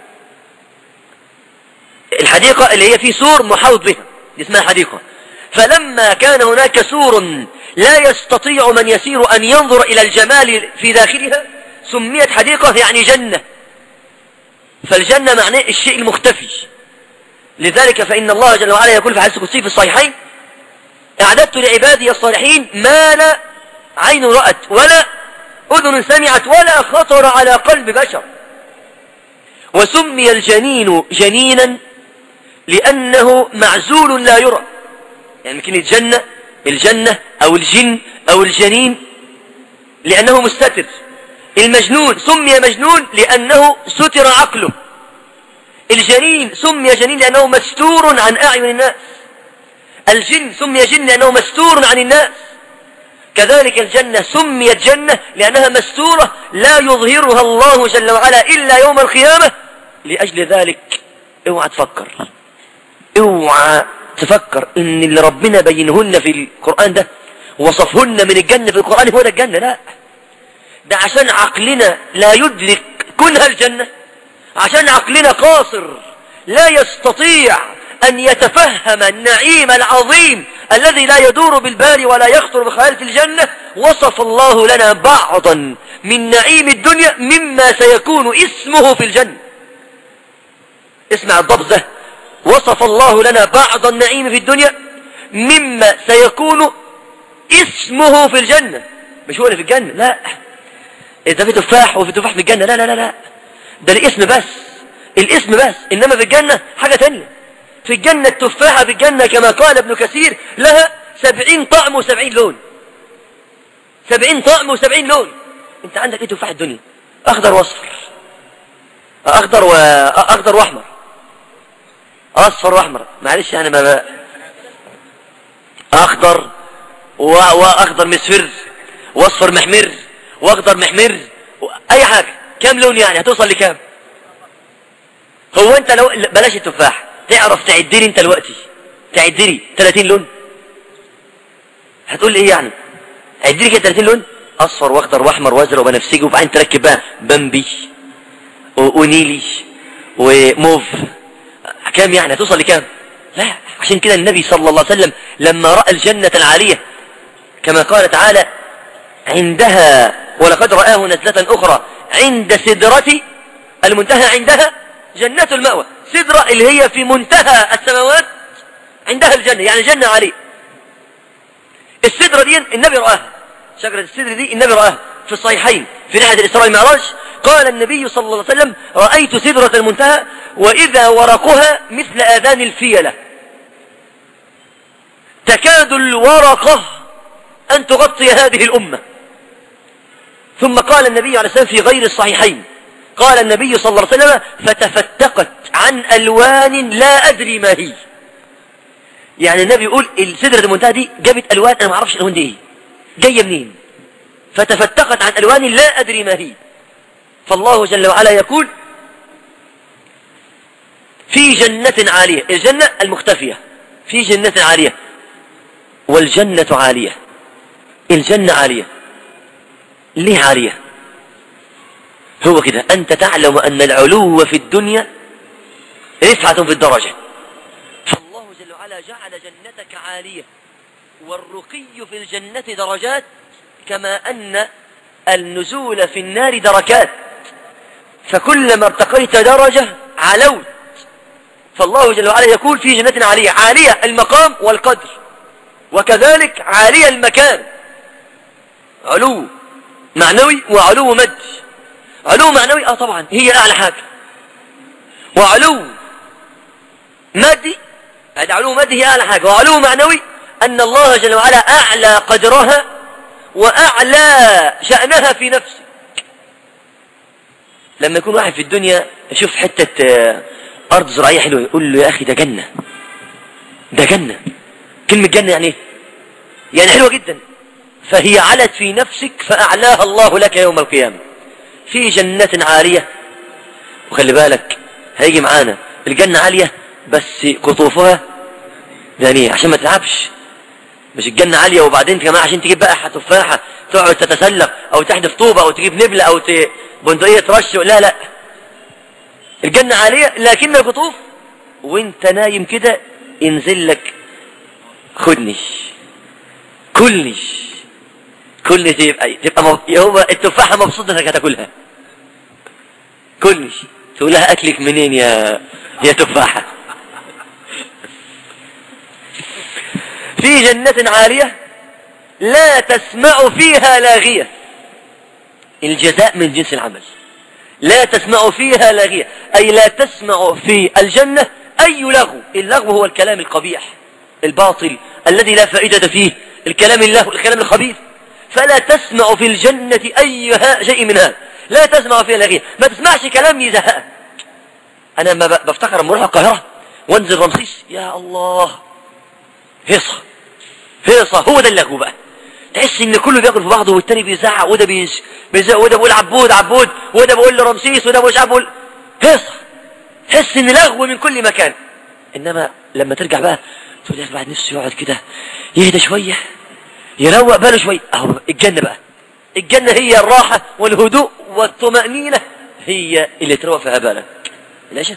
الحديقة اللي هي في سور محاوط بها دي اسمها حديقة فلما كان هناك سور لا يستطيع من يسير أن ينظر إلى الجمال في داخلها سميت حديقة يعني جنة فالجنة معناه الشيء المختفي لذلك فإن الله جل وعلا يقول في حديث قدسي في الصحيحين أعددت لعبادي الصالحين ما لا عين رأت ولا أذن سمعت ولا خطر على قلب بشر وسمي الجنين جنينا لأنه معزول لا يرى يعني يمكن الجنة الجنة أو الجن أو الجنين لأنه مستتر المجنون سمي مجنون لأنه ستر عقله الجنين سمي جنين لأنه مستور عن أعين الناس الجن سمي جن لأنه مستور عن الناس كذلك الجنة سميت جنة لأنها مستورة لا يظهرها الله جل وعلا إلا يوم القيامة لأجل ذلك اوعى تفكر اوعى تفكر ان اللي ربنا بينهن في القرآن ده وصفهن من الجنة في القرآن هو ده الجنة لا ده عشان عقلنا لا يدرك كنها الجنة عشان عقلنا قاصر لا يستطيع أن يتفهم النعيم العظيم الذي لا يدور بالبال ولا يخطر بخيال الجنة وصف الله لنا بعضا من نعيم الدنيا مما سيكون اسمه في الجنة اسمع الضبط ده وصف الله لنا بعض النعيم في الدنيا مما سيكون اسمه في الجنة مش هو اللي في الجنة لا إذا في تفاح وفي تفاح في الجنة لا لا لا لا ده الاسم بس الاسم بس إنما في الجنة حاجة تانية في الجنة التفاحة في الجنة كما قال ابن كثير لها سبعين طعم وسبعين لون سبعين طعم وسبعين لون انت عندك ايه تفاح الدنيا اخضر واصفر اخضر واخضر واحمر اصفر واحمر معلش يعني ما بقى. اخضر و... واخضر مصفر واصفر محمر واخضر محمر و... اي حاجة كام لون يعني هتوصل لكام هو انت لو بلاش التفاح تعرف تعد لي انت دلوقتي تعد لي 30 لون هتقول لي ايه يعني عد لي كده 30 لون اصفر واخضر واحمر وازرق وبنفسجي وبعدين تركب بقى بامبي ونيلي وموف كام يعني هتوصل لكام لا عشان كده النبي صلى الله عليه وسلم لما رأى الجنة العالية كما قال تعالى عندها ولقد رآه نزلة أخرى عند سدرة المنتهى عندها جنة المأوى سدرة اللي هي في منتهى السماوات عندها الجنة يعني جنة عالية السدرة دي النبي رآها شجرة السدرة دي النبي رآها في الصحيحين في رحلة الإسراء والمعراج قال النبي صلى الله عليه وسلم رأيت سدرة المنتهى وإذا ورقها مثل آذان الفيلة تكاد الورقة أن تغطي هذه الأمة ثم قال النبي عليه السلام في غير الصحيحين قال النبي صلى الله عليه وسلم فتفتقت عن ألوان لا أدري ما هي يعني النبي يقول السدرة المنتهى دي جابت ألوان أنا ما أعرفش الألوان دي إيه جاية منين فتفتقت عن ألوان لا أدري ما هي فالله جل وعلا يقول في جنة عالية الجنة المختفية في جنة عالية والجنة عالية الجنة عالية ليه عالية هو كده أنت تعلم أن العلو في الدنيا رفعة في الدرجة فالله جل وعلا جعل جنتك عالية والرقي في الجنة درجات كما أن النزول في النار دركات فكلما ارتقيت درجة علوت فالله جل وعلا يقول في جنة عالية عالية المقام والقدر وكذلك عالية المكان علو معنوي وعلو مادي علو معنوي اه طبعا هي اعلى حاجة وعلو مادي هذا علو مادي هي اعلى حاجة وعلو معنوي ان الله جل وعلا اعلى قدرها واعلى شأنها في نفسه لما يكون واحد في الدنيا يشوف حتة آه، ارض زراعية حلوة يقول له يا اخي ده جنة ده جنة كلمة جنة يعني ايه يعني حلوة جدا فهي علت في نفسك فأعلاها الله لك يوم القيامة في جنة عالية وخلي بالك هيجي معانا الجنة عالية بس قطوفها يعني عشان ما تلعبش مش الجنة عالية وبعدين كمان عشان تجيب بقى تفاحة تقعد تتسلق او تحدف طوبة او تجيب نبلة او ت... بندقية ترش لا لا الجنة عالية لكن القطوف وانت نايم كده ينزل لك خدني كلني كلني تبقى تبقى مب... هو التفاحة مبسوطة انك هتاكلها كلني تقول لها اكلك منين يا يا تفاحة في جنة عالية لا تسمع فيها لاغية الجزاء من جنس العمل لا تسمع فيها لاغية أي لا تسمع في الجنة أي لغو اللغو هو الكلام القبيح الباطل الذي لا فائدة فيه الكلام الله الكلام الخبيث فلا تسمع في الجنة أي شيء من هذا لا تسمع فيها لاغية ما تسمعش كلام يزهقك أنا ما بفتكر لما اروح القاهرة وانزل رمسيس يا الله هيصة هيصة هو ده اللغو بقى تحس ان كله بياكل في بعضه والتاني بيزعق وده بيز... بيزعق وده بيقول عبود عبود وده بيقول لرمسيس وده مش عبود هيصة تحس ان لغو من كل مكان انما لما ترجع بقى تقول يا بعد نفسه يقعد كده يهدى شوية يروق باله شوية اهو الجنة بقى الجنة هي الراحة والهدوء والطمأنينة هي اللي تروق فيها بالك ليش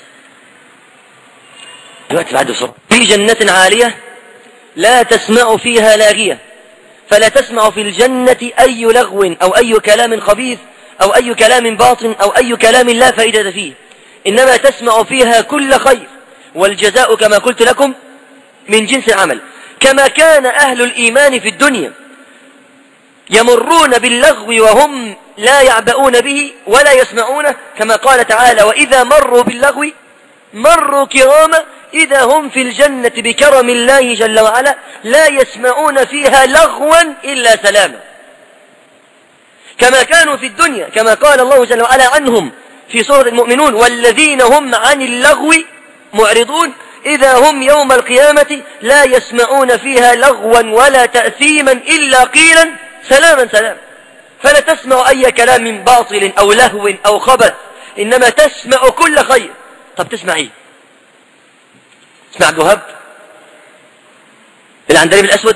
دلوقتي بعد بسرعة في جنة عالية لا تسمع فيها لاغية فلا تسمع في الجنة أي لغو أو أي كلام خبيث أو أي كلام باطن أو أي كلام لا فائدة فيه إنما تسمع فيها كل خير والجزاء كما قلت لكم من جنس العمل كما كان أهل الإيمان في الدنيا يمرون باللغو وهم لا يعبؤون به ولا يسمعونه كما قال تعالى وإذا مروا باللغو مروا كراما إذا هم في الجنة بكرم الله جل وعلا لا يسمعون فيها لغوا إلا سلاما كما كانوا في الدنيا كما قال الله جل وعلا عنهم في سورة المؤمنون والذين هم عن اللغو معرضون إذا هم يوم القيامة لا يسمعون فيها لغوا ولا تأثيما إلا قيلا سلاما سلاما فلا تسمع أي كلام باطل أو لهو أو خبث إنما تسمع كل خير طب تسمع إيه تسمع عبد الوهاب العندليب الأسود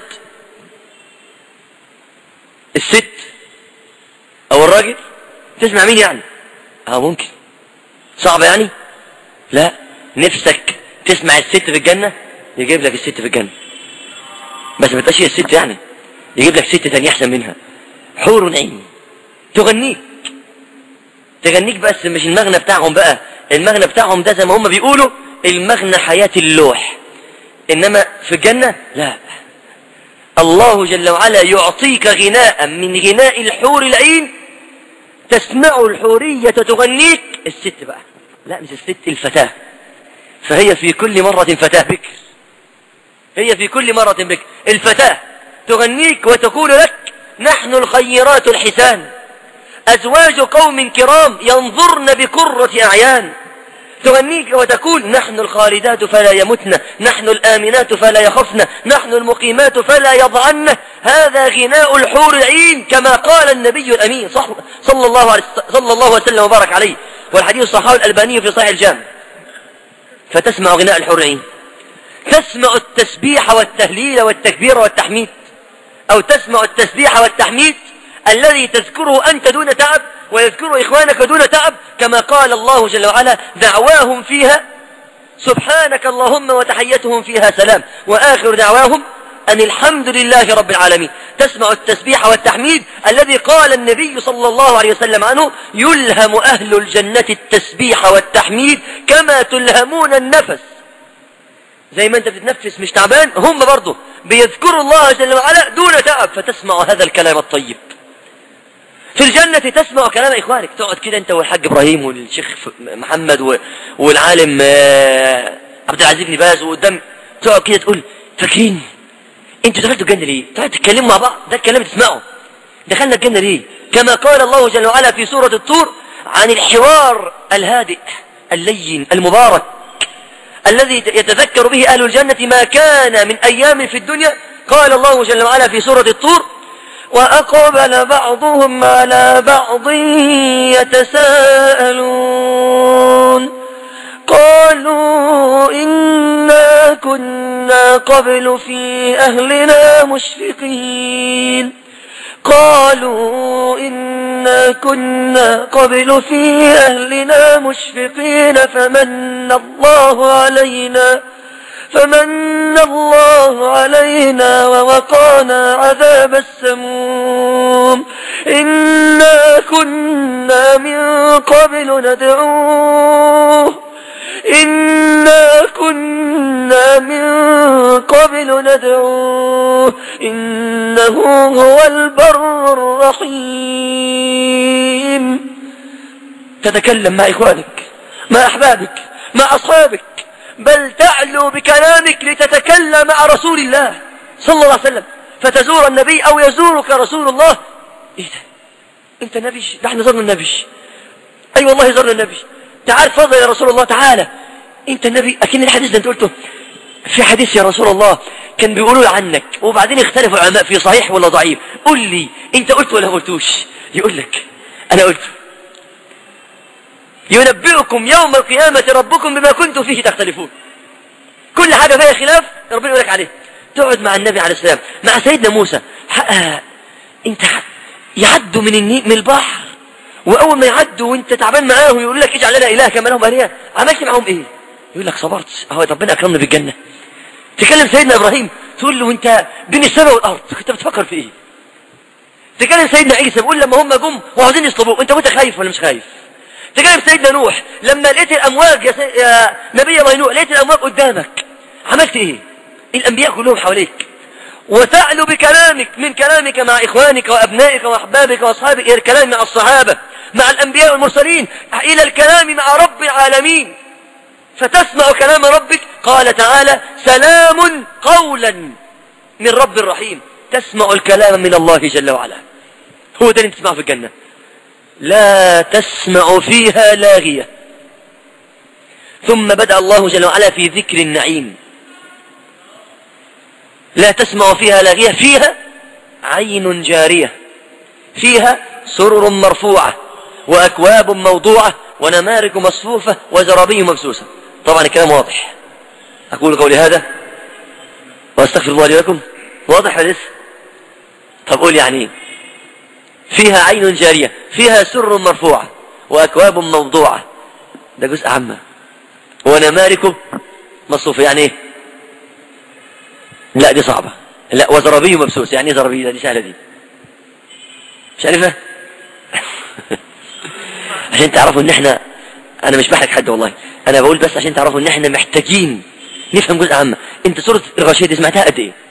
الست أو الراجل تسمع مين يعني اه ممكن صعب يعني لا نفسك تسمع الست في الجنة يجيب لك الست في الجنة بس ما تبقاش هي الست يعني يجيب لك ست تانية أحسن منها حور عين تغنيك تغنيك بس مش المغنى بتاعهم بقى المغنى بتاعهم ده زي ما هم بيقولوا المغنى حياة اللوح إنما في الجنة لا الله جل وعلا يعطيك غناء من غناء الحور العين تسمع الحورية تغنيك الست بقى لا مش الست الفتاة فهي في كل مرة فتاة بكر هي في كل مرة بكر الفتاة تغنيك وتقول لك نحن الخيرات الحسان أزواج قوم كرام ينظرن بكرة أعيان تغنيك وتقول نحن الخالدات فلا يمتن نحن الآمنات فلا يخفن نحن المقيمات فلا يضعن هذا غناء الحور العين كما قال النبي الأمين صلى الله عليه صلى الله وسلم وبارك عليه والحديث صححه الألباني في صحيح الجامع فتسمع غناء الحور العين تسمع التسبيح والتهليل والتكبير والتحميد أو تسمع التسبيح والتحميد الذي تذكره أنت دون تعب ويذكر إخوانك دون تعب كما قال الله جل وعلا دعواهم فيها سبحانك اللهم وتحيتهم فيها سلام وآخر دعواهم أن الحمد لله رب العالمين تسمع التسبيح والتحميد الذي قال النبي صلى الله عليه وسلم عنه يلهم أهل الجنة التسبيح والتحميد كما تلهمون النفس زي ما انت بتتنفس مش تعبان هم برضه بيذكروا الله جل وعلا دون تعب فتسمع هذا الكلام الطيب في الجنة تسمع كلام إخوانك تقعد كده أنت والحاج إبراهيم والشيخ محمد والعالم آه، عبد العزيز بن باز وقدام تقعد كده تقول فاكرين انتوا دخلتوا الجنة ليه تقعدوا تتكلموا مع بعض ده الكلام تسمعه دخلنا الجنة ليه كما قال الله جل وعلا في سورة الطور عن الحوار الهادئ اللين المبارك الذي يتذكر به أهل الجنة ما كان من أيام في الدنيا قال الله جل وعلا في سورة الطور وأقبل بعضهم على بعض يتساءلون قالوا إنا كنا قبل في أهلنا مشفقين قالوا إنا كنا قبل في أهلنا مشفقين فمن الله علينا فمن الله علينا ووقانا عذاب السموم إنا كنا من قبل ندعوه إنا كنا من قبل ندعوه إنه هو البر الرحيم تتكلم مع إخوانك مع أحبابك مع أصحابك بل تعلو بكلامك لتتكلم مع رسول الله صلى الله عليه وسلم فتزور النبي أو يزورك رسول الله إيه ده أنت نبي ده احنا زرنا النبي أي أيوة والله زرنا النبي تعال فضل يا رسول الله تعالى أنت النبي أكن الحديث ده أنت قلته في حديث يا رسول الله كان بيقولوا عنك وبعدين اختلفوا العلماء في صحيح ولا ضعيف قل لي أنت قلت ولا قلتوش يقول لك أنا قلت ينبئكم يوم القيامة ربكم بما كنتم فيه تختلفون كل حاجة فيها خلاف ربنا يقول لك عليه تقعد مع النبي عليه السلام مع سيدنا موسى حقها انت يعدوا من النيل من البحر واول ما يعدوا وانت تعبان معاهم يقول لك اجعل لنا اله كما لهم الهه عملت معاهم ايه يقول لك صبرت اهو ربنا اكرمنا بالجنه تكلم سيدنا ابراهيم تقول له انت بين السماء والارض كنت بتفكر في ايه تكلم سيدنا عيسى بيقول لما هم جم وعاوزين يصطبوه انت كنت خايف ولا مش خايف تكلم سيدنا نوح لما لقيت الامواج يا, سي... يا نبي الله نوح لقيت الامواج قدامك عملت ايه الانبياء كلهم حواليك وتعلو بكلامك من كلامك مع إخوانك وأبنائك وأحبابك وأصحابك إلى الكلام مع الصحابة مع الأنبياء والمرسلين إلى الكلام مع رب العالمين فتسمع كلام ربك قال تعالى سلام قولا من رب الرحيم تسمع الكلام من الله جل وعلا هو ده اللي تسمعه في الجنة لا تسمع فيها لاغية ثم بدأ الله جل وعلا في ذكر النعيم لا تسمع فيها لاغية فيها عين جارية فيها سرر مرفوعة وأكواب موضوعة ونمارك مصفوفة وزرابي مبسوسة طبعا الكلام واضح أقول قولي هذا وأستغفر الله لي ولكم واضح ولا لسه طب قول يعني فيها عين جارية فيها سر مرفوعة وأكواب موضوعة ده جزء عامة ونمارك مصفوفة يعني ايه لا دي صعبة لا وزرابي مبسوس يعني ايه زرابي دي سهلة دي مش عارفة عشان تعرفوا ان احنا انا مش بحرك حد والله انا بقول بس عشان تعرفوا ان احنا محتاجين نفهم جزء عامة انت سورة الغاشية دي سمعتها قد ايه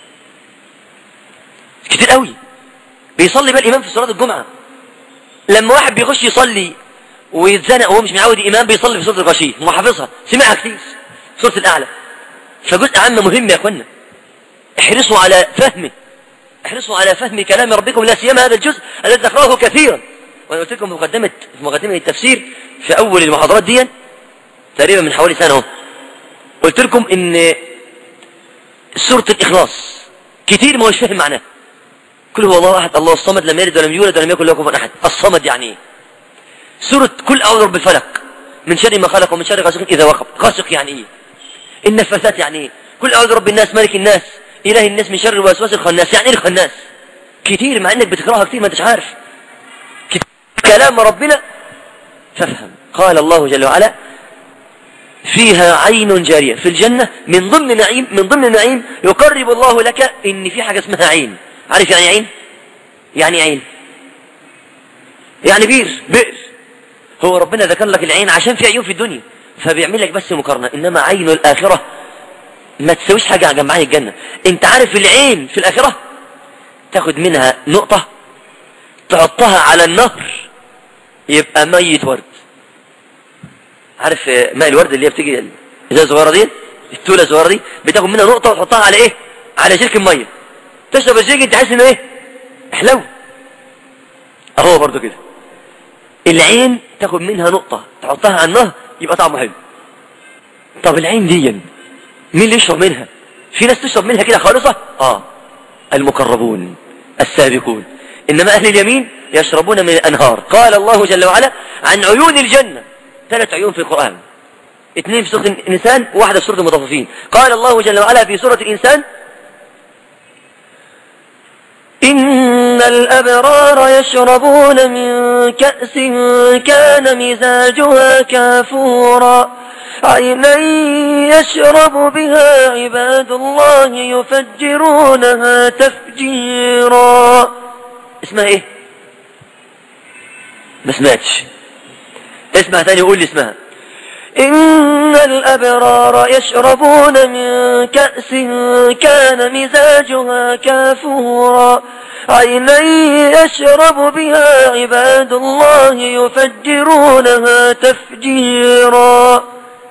كتير قوي بيصلي بقى الامام في صلاة الجمعة لما واحد بيخش يصلي ويتزنق وهو مش معود امام بيصلي في سورة الغاشية وحافظها سمعها كتير سورة الاعلى فجزء عامة مهم يا اخوانا احرصوا على فهمه احرصوا على فهم كلام ربكم لا سيما هذا الجزء الذي ذكراه كثيرا وانا قلت لكم في مقدمه في مقدمه التفسير في اول المحاضرات دي تقريبا من حوالي سنه اهو قلت لكم ان سوره الاخلاص كتير ما هوش فاهم معناها كل هو الله احد الله الصمد لم يلد ولم يولد ولم يكن له كفوا احد الصمد يعني ايه سوره كل اعوذ برب الفلق من شر ما خلق ومن شر غاسق اذا وقب غاسق يعني ايه النفاثات يعني ايه كل اعوذ برب الناس ملك الناس اله الناس من شر الوسواس الخناس يعني ايه الخناس كتير مع انك بتقراها كتير ما انتش عارف كلام ربنا فافهم قال الله جل وعلا فيها عين جارية في الجنة من ضمن نعيم من ضمن نعيم يقرب الله لك ان في حاجة اسمها عين عارف يعني عين يعني عين يعني بير بئر هو ربنا ذكر لك العين عشان في عيون في الدنيا فبيعمل لك بس مقارنة انما عين الاخرة ما تسويش حاجة جنب عين الجنة انت عارف العين في الاخرة تاخد منها نقطة تحطها على النهر يبقى ميت ورد عارف ماء الورد اللي هي بتيجي ازازه صغيره دي التوله الصغيره دي بتاخد منها نقطه وتحطها على ايه على جيرك الميه تشرب الجيرك تحس انه ايه حلو اهو برضو كده العين تاخد منها نقطه تحطها على النهر يبقى طعمه حلو طب العين دي مين اللي يشرب منها في ناس تشرب منها كده خالصه اه المقربون السابقون انما اهل اليمين يشربون من الانهار قال الله جل وعلا عن عيون الجنه ثلاث عيون في القران اثنين في سورة الإنسان وواحدة في سورة المطففين قال الله جل وعلا في سورة الإنسان إن الأبرار يشربون من كأس كان مزاجها كافورا عينا يشرب بها عباد الله يفجرونها تفجيرا اسمها ايه ما سمعتش اسمع ثاني قول لي اسمها إن الأبرار يشربون من كأس كان مزاجها كافورا عينا يشرب بها عباد الله يفجرونها تفجيرا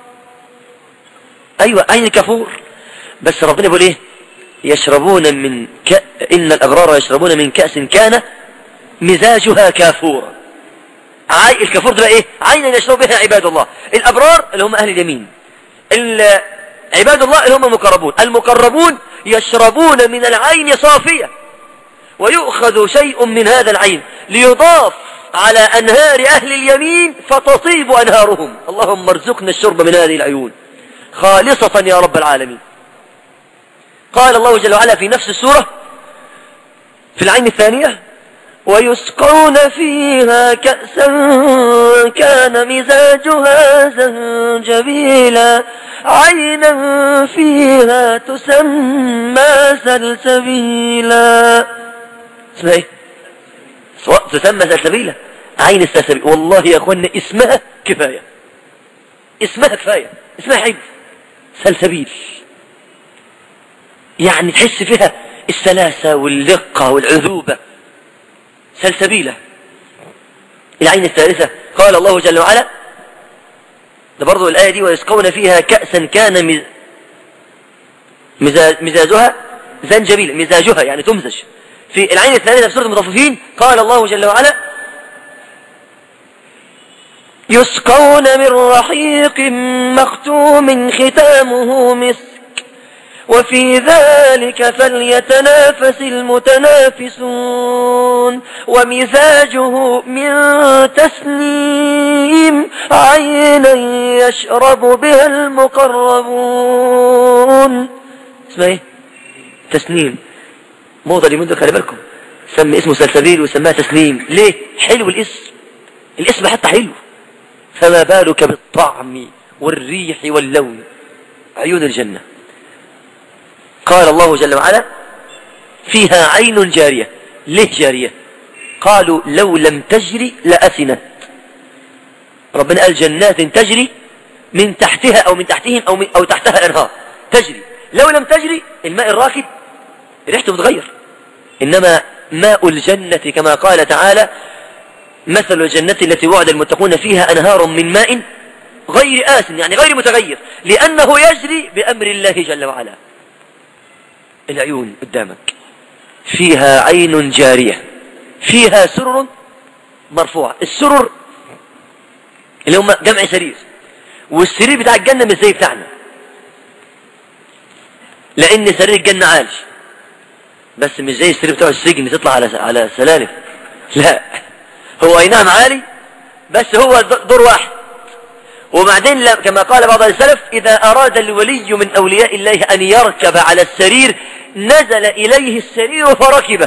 أيوة عين كفور بس ربنا يقول إيه يشربون من ك... إن الأبرار يشربون من كأس كان مزاجها كافورا عاي الكفور ده ايه عينا يشرب بها عباد الله الابرار اللي هم اهل اليمين عباد الله اللي هم المقربون المقربون يشربون من العين صافية ويؤخذ شيء من هذا العين ليضاف على أنهار أهل اليمين فتطيب أنهارهم اللهم ارزقنا الشرب من هذه العيون خالصة يا رب العالمين قال الله جل وعلا في نفس السورة في العين الثانية ويسقون فيها كأسا كان مزاجها زنجبيلا عينا فيها تسمى سلسبيلا اسمها ايه تسمى سلسبيلا عين السلسبيل والله يا اخوانا اسمها كفاية اسمها كفاية اسمها حلو سلسبيل يعني تحس فيها السلاسة والدقة والعذوبة سلسبيلة العين الثالثة قال الله جل وعلا ده برضو الآية دي ويسقون فيها كأسا كان مزاجها زنجبيل مزاجها يعني تمزج في العين الثالثة في سورة المطففين قال الله جل وعلا يسقون من رحيق مختوم ختامه مسك وفي ذلك فليتنافس المتنافسون ومزاجه من تسنيم عينا يشرب بها المقربون اسمها ايه تسنيم موضة لمدة خلي بالكم سمي اسمه سلسبيل وسماه تسنيم ليه حلو الاسم الاسم حتى حلو فما بالك بالطعم والريح واللون عيون الجنه قال الله جل وعلا فيها عين جارية ليه جارية قالوا لو لم تجري لأثنت ربنا قال جنات تجري من تحتها أو من تحتهم أو, من أو تحتها الأنهار تجري لو لم تجري الماء الراكد ريحته بتغير إنما ماء الجنة كما قال تعالى مثل الجنة التي وعد المتقون فيها أنهار من ماء غير آس يعني غير متغير لأنه يجري بأمر الله جل وعلا العيون قدامك فيها عين جارية فيها سرر مرفوعة السرر اللي هم جمع سرير والسرير بتاع الجنة مش زي بتاعنا لأن سرير الجنة عالي بس مش زي السرير بتاع السجن تطلع على على سلالم لا هو اي نعم عالي بس هو دور واحد وبعدين كما قال بعض السلف إذا أراد الولي من أولياء الله أن يركب على السرير نزل إليه السرير فركبه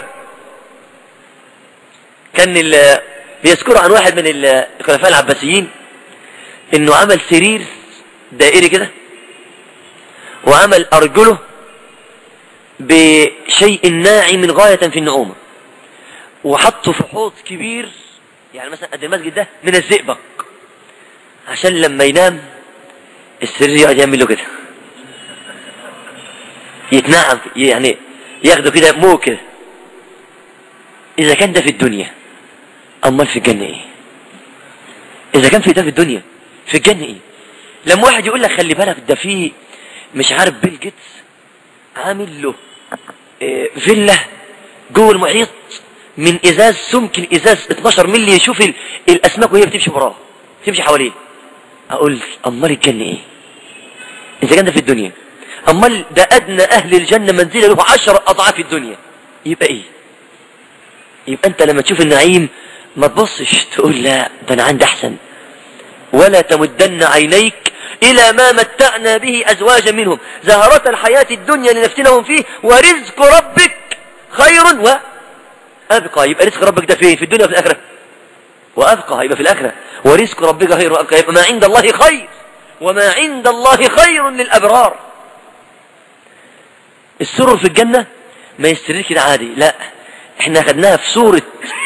كان بيذكروا عن واحد من الخلفاء العباسيين انه عمل سرير دائري كده وعمل أرجله بشيء ناعم غاية في النعومة وحطه في حوض كبير يعني مثلا قد المسجد ده من الزئبق عشان لما ينام السرير يقعد يعمل له كده يتنعم يعني ياخده كده مو كده إذا كان ده في الدنيا امال في الجنة ايه اذا كان في ده في الدنيا في الجنة ايه لما واحد يقول لك خلي بالك ده في مش عارف بيل جيتس عامل له إيه فيلا جوه المحيط من ازاز سمك الازاز 12 مللي يشوف الاسماك وهي بتمشي وراه تمشي حواليه اقول امال الجنة ايه اذا كان ده في الدنيا امال ده ادنى اهل الجنة منزله له عشر اضعاف الدنيا يبقى ايه يبقى انت لما تشوف النعيم ما تبصش تقول لا ده انا عندي احسن ولا تمدن عينيك الى ما متعنا به ازواجا منهم زهرة الحياة الدنيا لنفتنهم فيه ورزق ربك خير وابقى يبقى رزق ربك ده فين في الدنيا وفي الاخرة وابقى يبقى في الاخرة ورزق ربك خير وابقى يبقى ما عند الله خير وما عند الله خير للابرار السرر في الجنة ما يسترير كده عادي لا احنا خدناها في سورة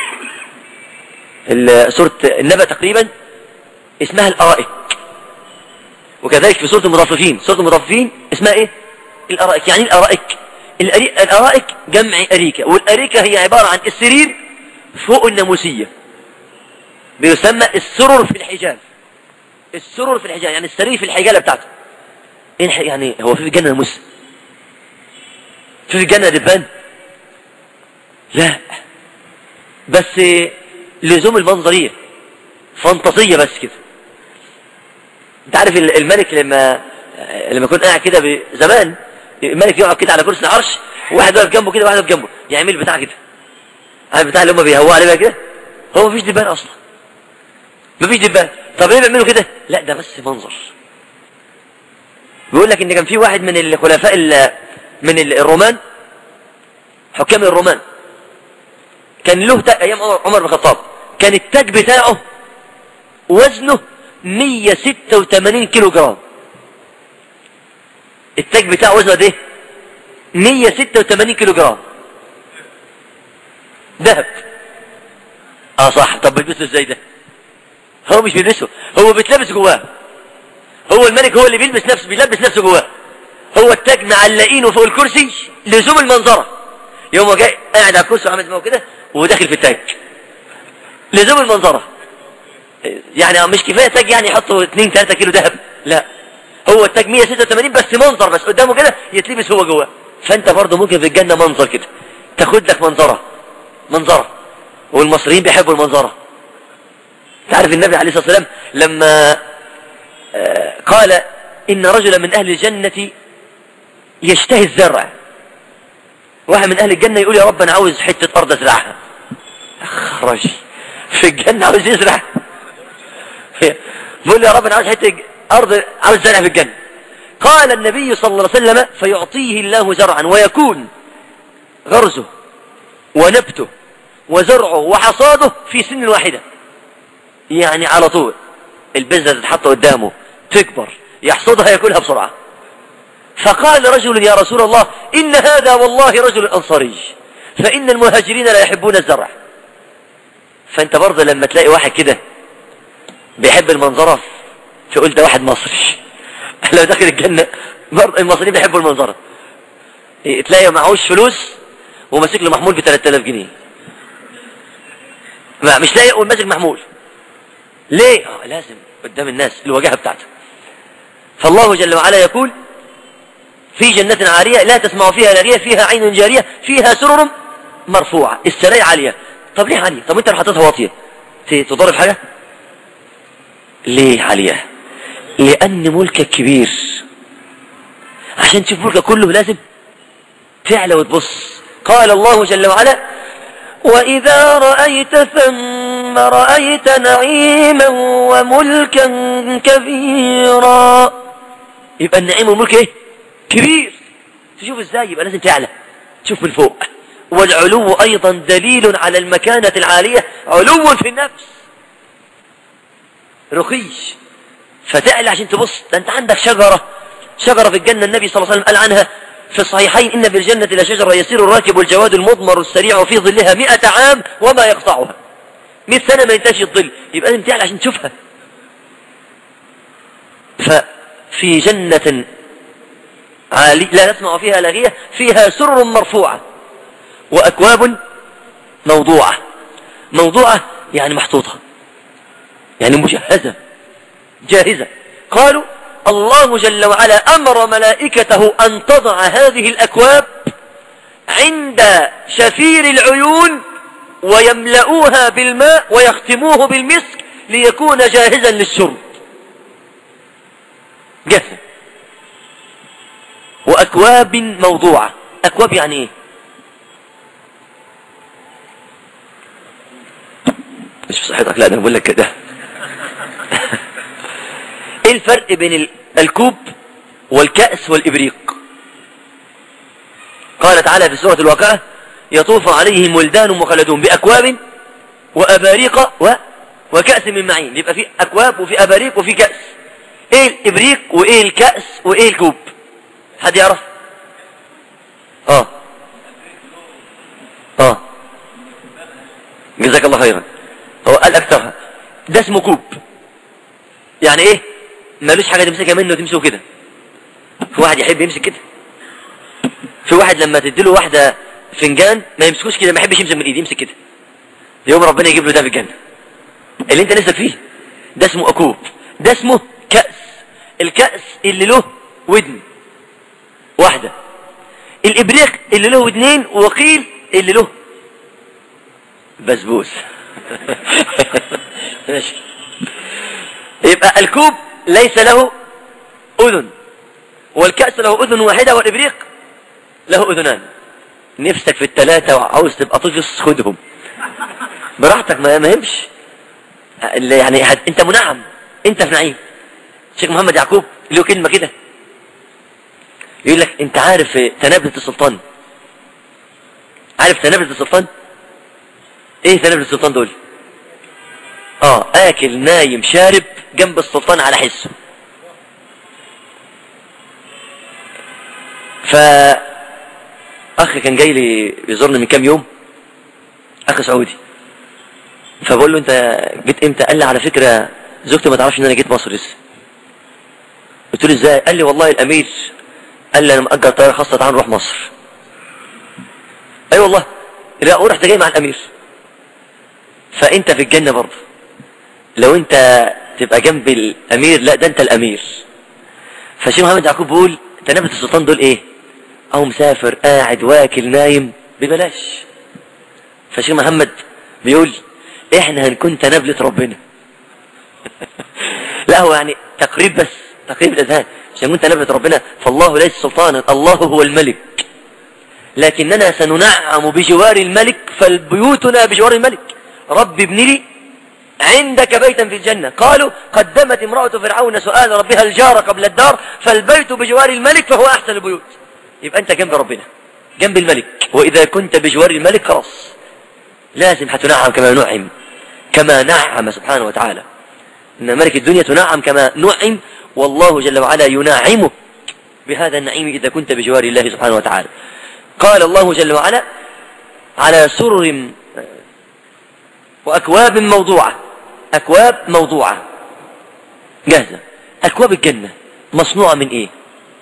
سورة النبأ تقريبا اسمها الأرائك وكذلك في سورة المضاففين سورة المضاففين اسمها ايه الأرائك يعني الأرائك الأرائك جمع أريكة والأريكة هي عبارة عن السرير فوق الناموسية بيسمى السرر في الحجاب السرر في الحجاب يعني السرير في الحجالة بتاعته يعني هو في الجنة ناموس في الجنة دبان لا بس لزوم المنظرية فانتازية بس كده انت عارف الملك لما لما يكون قاعد كده زمان الملك يقعد كده على كرسي العرش وواحد واقف جنبه كده وواحد واقف جنبه يعمل بتاع كده عارف بتاع اللي هم بيهووا عليه بقى كده هو مفيش دبان اصلا مفيش دبان طب ليه بيعملوا كده لا ده بس منظر بيقول لك ان كان في واحد من الخلفاء من الرومان حكام الرومان كان له تاج ايام عمر بن الخطاب كان التاج بتاعه وزنه 186 كيلو جرام التاج بتاعه وزنه قد ايه 186 كيلو جرام ذهب اه صح طب بيلبسه ازاي ده هو مش بيلبسه هو بيتلبس جواه هو الملك هو اللي بيلبس نفسه بيلبس نفسه جواه هو التاج معلقينه فوق الكرسي لزوم المنظره يوم جاي قاعد على الكرسي وعامل زي كده وداخل في التاج لزوم المنظره يعني مش كفايه تاج يعني يحطوا 2 3 كيلو ذهب لا هو التاج 186 بس منظر بس قدامه كده يتلبس هو جواه فانت برضه ممكن في الجنه منظر كده تاخد لك منظره منظره والمصريين بيحبوا المنظره تعرف النبي عليه الصلاه والسلام لما قال ان رجلا من اهل الجنه يشتهي الزرع واحد من اهل الجنه يقول يا رب انا عاوز حته ارض ازرعها اخرج في الجنه عاوز يزرع بيقول يا رب انا عاوز حته ارض عاوز زرع في الجنه قال النبي صلى الله عليه وسلم فيعطيه الله زرعا ويكون غرزه ونبته وزرعه وحصاده في سن واحدة يعني على طول البذرة تتحط قدامه تكبر يحصدها ياكلها بسرعة فقال رجل يا رسول الله إن هذا والله رجل أنصاري فإن المهاجرين لا يحبون الزرع فأنت برضه لما تلاقي واحد كده بيحب المنظرة تقول ده واحد مصري لو داخل الجنة برضه المصريين بيحبوا المنظرة تلاقي معهوش فلوس وماسك له محمول ب 3000 جنيه ما مش لاقي وماسك محمول ليه؟ آه لازم قدام الناس الواجهة بتاعته فالله جل وعلا يقول في جنة عالية لا تسمع فيها لاغية فيها عين جارية فيها سرر مرفوعة السراير عالية طب ليه عالية طب انت لو حطيتها واطية تضرب حاجة ليه عالية لأن ملكك كبير عشان تشوف ملكك كله لازم تعلى وتبص قال الله جل وعلا وإذا رأيت ثم رأيت نعيما وملكا كبيرا يبقى النعيم والملك ايه كبير تشوف ازاي يبقى لازم تعلى تشوف من فوق والعلو ايضا دليل على المكانة العالية علو في النفس رقي فتعلى عشان تبص ده انت عندك شجرة شجرة في الجنة النبي صلى الله عليه وسلم قال عنها في الصحيحين إن في الجنة لشجرة يسير الراكب الجواد المضمر السريع في ظلها مئة عام وما يقطعها مئة سنة ما ينتهيش الظل يبقى لازم تعلى عشان تشوفها ففي جنة عالي لا نسمع فيها لاغية فيها سرر مرفوعة وأكواب موضوعة موضوعة يعني محطوطة يعني مجهزة جاهزة قالوا الله جل وعلا أمر ملائكته أن تضع هذه الأكواب عند شفير العيون ويملؤوها بالماء ويختموه بالمسك ليكون جاهزا للشرب جاهزة وأكواب موضوعة أكواب يعني إيه مش في صحتك لا ده أنا بقول لك كده ايه الفرق بين الكوب والكأس والإبريق قال تعالى في سورة الواقعة يطوف عليهم ولدان مخلدون بأكواب وأباريق و... وكأس من معين يبقى في أكواب وفي أباريق وفي كأس ايه الإبريق وايه الكأس وايه الكوب حد يعرف اه اه جزاك الله خيرا هو قال أكثرها ده اسمه كوب يعني ايه مالوش حاجة تمسكها منه وتمسكه كده في واحد يحب يمسك كده في واحد لما تديله واحدة فنجان ما يمسكوش كده ما يحبش يمسك من ايدي يمسك كده يوم ربنا يجيب له ده في الجنة اللي انت نفسك فيه ده اسمه اكوب ده اسمه كأس الكأس اللي له ودن واحدة الابريق اللي له ودنين وقيل اللي له بسبوس ماشي يبقى الكوب ليس له أذن والكأس له أذن واحدة والإبريق له أذنان نفسك في الثلاثة وعاوز تبقى طفص خدهم براحتك ما يهمش يعني هد... انت منعم انت في نعيم شيخ محمد يعقوب له كلمة كده يقول لك انت عارف تنابلة السلطان عارف تنابلة السلطان ايه تنابلة السلطان دول اه اكل نايم شارب جنب السلطان على حسه ف اخ كان جاي لي يزورني من كام يوم اخ سعودي فبقول له انت جيت امتى قال لي على فكره زوجتي ما تعرفش ان انا جيت مصر لسه قلت له ازاي قال لي والله الامير قال لي انا مأجر طياره خاصه تعال نروح مصر اي أيوة والله لا ورحت جاي مع الامير فانت في الجنه برضه لو انت تبقى جنب الامير لا ده انت الامير فشيخ محمد يعقوب بيقول تنابة السلطان دول ايه او مسافر قاعد واكل نايم ببلاش فشيخ محمد بيقول احنا هنكون تنابلة ربنا لا هو يعني تقريب بس تقريب الاذهان عشان نكون تنابلة ربنا فالله ليس سلطانا الله هو الملك لكننا سننعم بجوار الملك فالبيوتنا بجوار الملك رب ابن لي عندك بيتا في الجنة قالوا قدمت امرأة فرعون سؤال ربها الجار قبل الدار فالبيت بجوار الملك فهو أحسن البيوت يبقى أنت جنب ربنا جنب الملك وإذا كنت بجوار الملك خلاص لازم هتنعم كما نعم كما نعم سبحانه وتعالى إن ملك الدنيا تنعم كما نعم والله جل وعلا ينعمك بهذا النعيم إذا كنت بجوار الله سبحانه وتعالى قال الله جل وعلا على سرر وأكواب موضوعة أكواب موضوعة جاهزة أكواب الجنة مصنوعة من إيه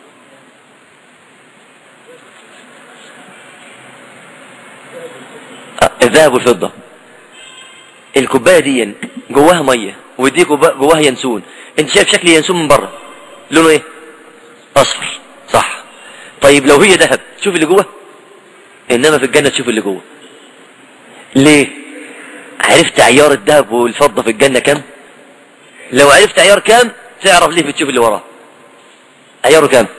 الذهب والفضة الكوباية دي جواها مية ودي جواها ينسون انت شايف شكل ينسون من بره لونه ايه اصفر صح طيب لو هي ذهب شوف اللي جوه انما في الجنة تشوف اللي جوه ليه عرفت عيار الذهب والفضة في الجنة كم لو عرفت عيار كام تعرف ليه بتشوف اللي وراه عياره كام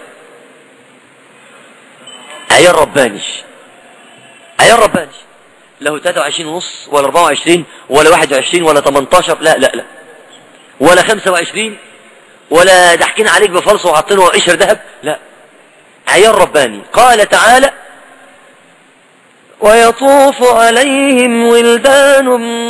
عيار رباني عيار رباني له 23 ونص ولا 24 ولا 21 ولا 18 لا لا لا ولا 25 ولا ضحكين عليك بفلس وحاطينه قشر ذهب لا عيار رباني قال تعالى ويطوف عليهم ولدان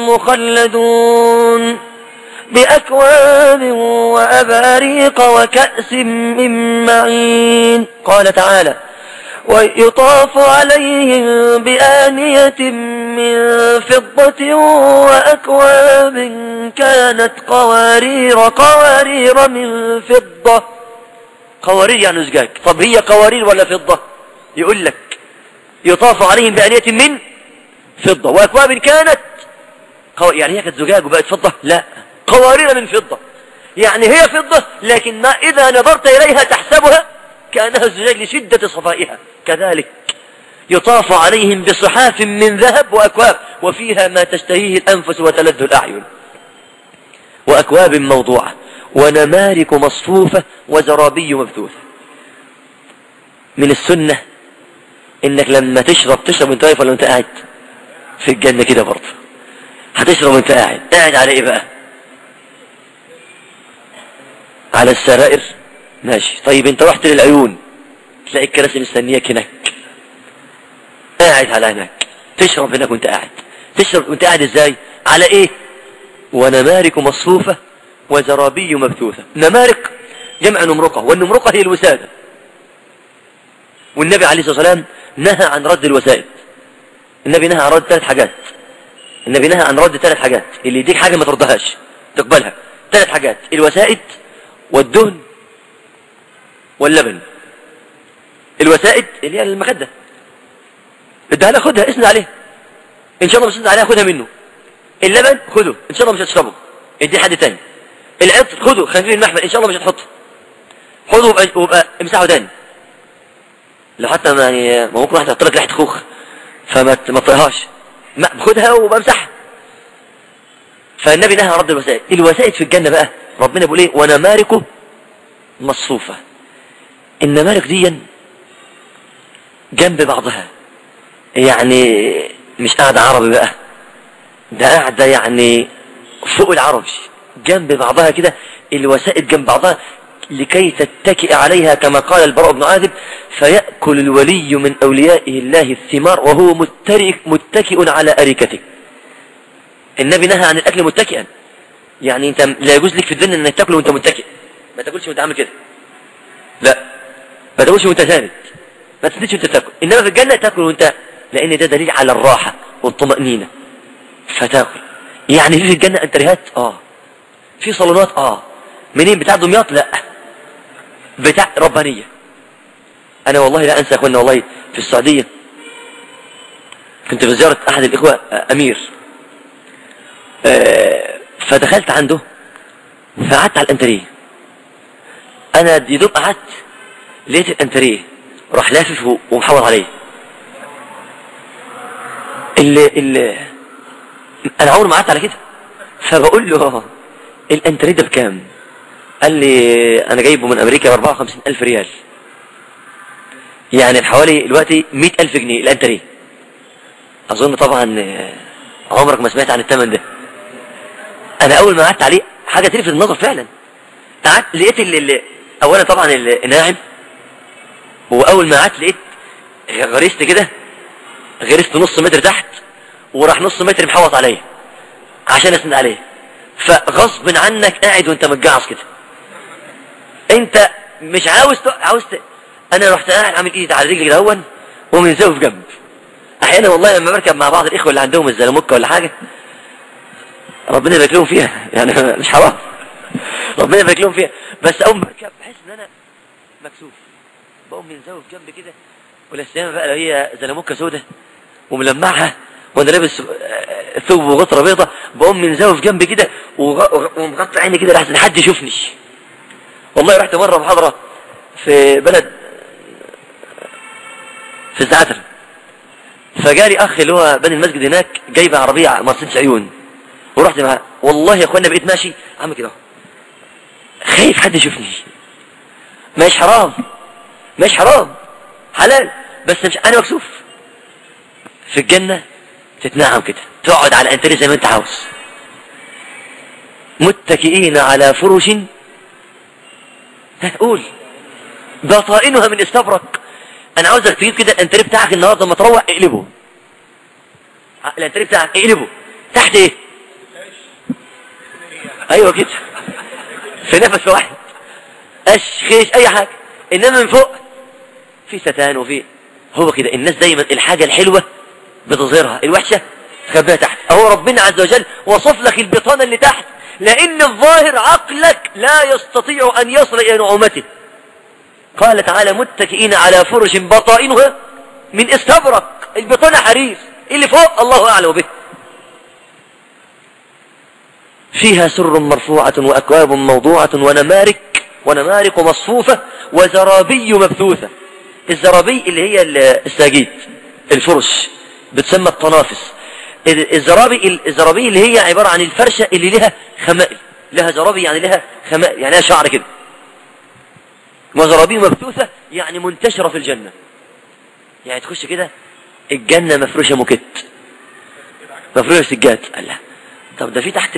مخلدون بأكواب وأباريق وكأس من معين قال تعالى ويطاف عليهم بآنية من فضة وأكواب كانت قوارير قوارير من فضة قوارير يعني زجاج طب هي قوارير ولا فضة يقول لك يطاف عليهم بآنية من فضة وأكواب كانت قو... يعني هي كانت زجاج وبقت فضة لا قوارير من فضة يعني هي فضة لكن ما إذا نظرت إليها تحسبها كأنها الزجاج لشدة صفائها كذلك يطاف عليهم بصحاف من ذهب وأكواب وفيها ما تشتهيه الأنفس وتلذ الأعين وأكواب موضوعة ونمارك مصفوفة وزرابي مبثوثة من السنة انك لما تشرب تشرب وانت واقف ولا وانت قاعد في الجنة كده برضه هتشرب وانت قاعد قاعد على ايه بقى على السرائر ماشي طيب انت رحت للعيون تلاقي الكراسي مستنياك هناك قاعد على هناك تشرب هناك وانت قاعد تشرب وانت قاعد ازاي على ايه ونمارك مصفوفة وزرابي مبثوثة نمارك جمع نمرقة والنمرقة هي الوسادة والنبي عليه الصلاة والسلام نهى عن رد الوسائد النبي نهى عن رد ثلاث حاجات النبي نهى عن رد ثلاث حاجات اللي يديك حاجة ما تردهاش تقبلها ثلاث حاجات الوسائد والدهن واللبن الوسائد اللي هي المخدة ادها لها خدها اسند عليها ان شاء الله مش اسند عليها خدها منه اللبن خده ان شاء الله مش هتشربه اديه حد تاني العطر خده خليه المحمل ان شاء الله مش هتحطه خده وابقى, وابقى امسحه تاني لو حتى ما يعني ما ممكن واحد يحط لك ريحه خوخ فما ما تطيقهاش ما خدها وبمسحها فالنبي نهى عن رد الوسائد الوسائد في الجنه بقى ربنا بيقول ايه ونماركه مصفوفه النمارك دي جنب بعضها يعني مش قاعدة عربي بقى ده قاعدة يعني فوق العربي جنب بعضها كده الوسائد جنب بعضها لكي تتكئ عليها كما قال البراء بن عازب فيأكل الولي من أوليائه الله الثمار وهو مترك متكئ على أريكته النبي نهى عن الأكل متكئا يعني انت لا يجوز لك في الدنيا انك تاكل وانت متكئ ما تاكلش وانت عامل كده لا ما تاكلش وانت ثابت ما تسندش وانت تاكل انما في الجنه تاكل وانت لان ده دليل على الراحه والطمانينه فتاكل يعني في الجنه انتريهات اه في صالونات اه منين بتاع دمياط لا بتاع ربانيه انا والله لا انسى يا اخوانا والله في السعوديه كنت في زياره احد الاخوه امير آه فدخلت عنده فقعدت على الانتريه انا يدوب قعدت لقيت الانتريه راح لافف ومحور عليه اللي اللي انا عمري ما قعدت على كده فبقول له الانتريه ده بكام قال لي انا جايبه من امريكا ب 54 الف ريال يعني بحوالي دلوقتي 100 الف جنيه الانتريه اظن طبعا عمرك ما سمعت عن الثمن ده انا اول ما قعدت عليه حاجه تلفت النظر فعلا قعدت لقيت اللي, اللي اولا طبعا الناعم واول ما قعدت لقيت غريست كده غرست نص متر تحت وراح نص متر محوط عليا عشان اسند عليه فغصب عنك قاعد وانت متجعص كده انت مش عاوز ت... عاوز ت... انا رحت قاعد عامل ايدي على رجلي الاول ومن زاويه جنب احيانا والله لما بركب مع بعض الاخوه اللي عندهم الزلموكه ولا حاجه ربنا يبارك لهم فيها يعني مش حرام ربنا يبارك لهم فيها بس اول ما بركب بحس ان انا مكسوف بقوم من زاويه جنب كده ولا السلامه بقى لو هي زلموكه سودة وملمعها وانا لابس ثوب وغطره بيضه بقوم من زاويه جنب كده ومغطي عيني كده لحسن حد يشوفني والله رحت مره محاضره في بلد في الزعتر فجاري اخ اللي هو بني المسجد هناك جايب عربيه مرسيدس عيون ورحت معاه والله يا اخوانا بقيت ماشي عامل كده خايف حد يشوفني مش حرام مش حرام حلال بس مش انا مكسوف في الجنه تتنعم كده تقعد على انتري زي ما انت عاوز متكئين على فرش قول بطائنها من استبرق انا عاوزك تجيب كده الانتري بتاعك النهارده لما تروح اقلبه الانتري بتاعك اقلبه تحت ايه ايوه كده في نفس واحد قش خيش اي حاجه انما من فوق في ستان وفي هو كده الناس دايما الحاجه الحلوه بتظهرها الوحشه تخبيها تحت اهو ربنا عز وجل وصف لك البطانه اللي تحت لان الظاهر عقلك لا يستطيع ان يصل الى نعومته قال تعالى متكئين على فرش بطائنها من استبرق البطانه حرير اللي فوق الله اعلم به فيها سر مرفوعة وأكواب موضوعة ونمارك ونمارق مصفوفة وزرابي مبثوثة الزرابي اللي هي الساجيد الفرش بتسمى الطنافس الزرابي الزرابي اللي هي عبارة عن الفرشة اللي لها خمائل لها زرابي يعني لها خمائل يعني لها شعر كده وزرابي مبثوثة يعني منتشرة في الجنة يعني تخش كده الجنة مفروشة موكيت مفروشة سجاد الله طب ده في تحت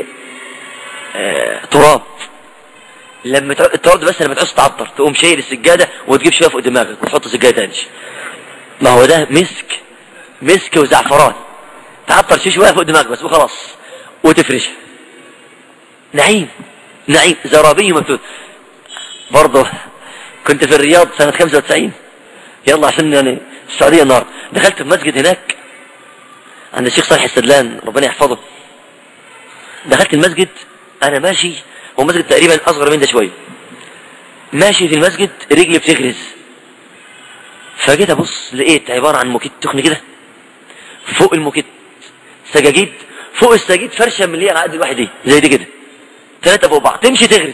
آه تراب لما التراب ده بس لما تعوز تعطر تقوم شايل السجادة وتجيب شوية فوق دماغك وتحط سجادة تاني ما هو ده مسك مسك وزعفران تعطر شيء شوية فوق دماغك بس وخلاص وتفرش نعيم نعيم زرابي مبتوت برضه كنت في الرياض سنة 95 يلا عشان يعني السعودية النهار دخلت في مسجد هناك عند الشيخ صالح السدلان ربنا يحفظه دخلت المسجد انا ماشي هو مسجد تقريبا اصغر من ده شويه ماشي في المسجد رجلي بتغرز فجيت ابص لقيت عباره عن موكيت تخن كده فوق الموكيت سجاجيد فوق السجاجيد فرشه من اللي هي على قد الواحد ايه زي دي كده ثلاثه فوق بعض تمشي تغرز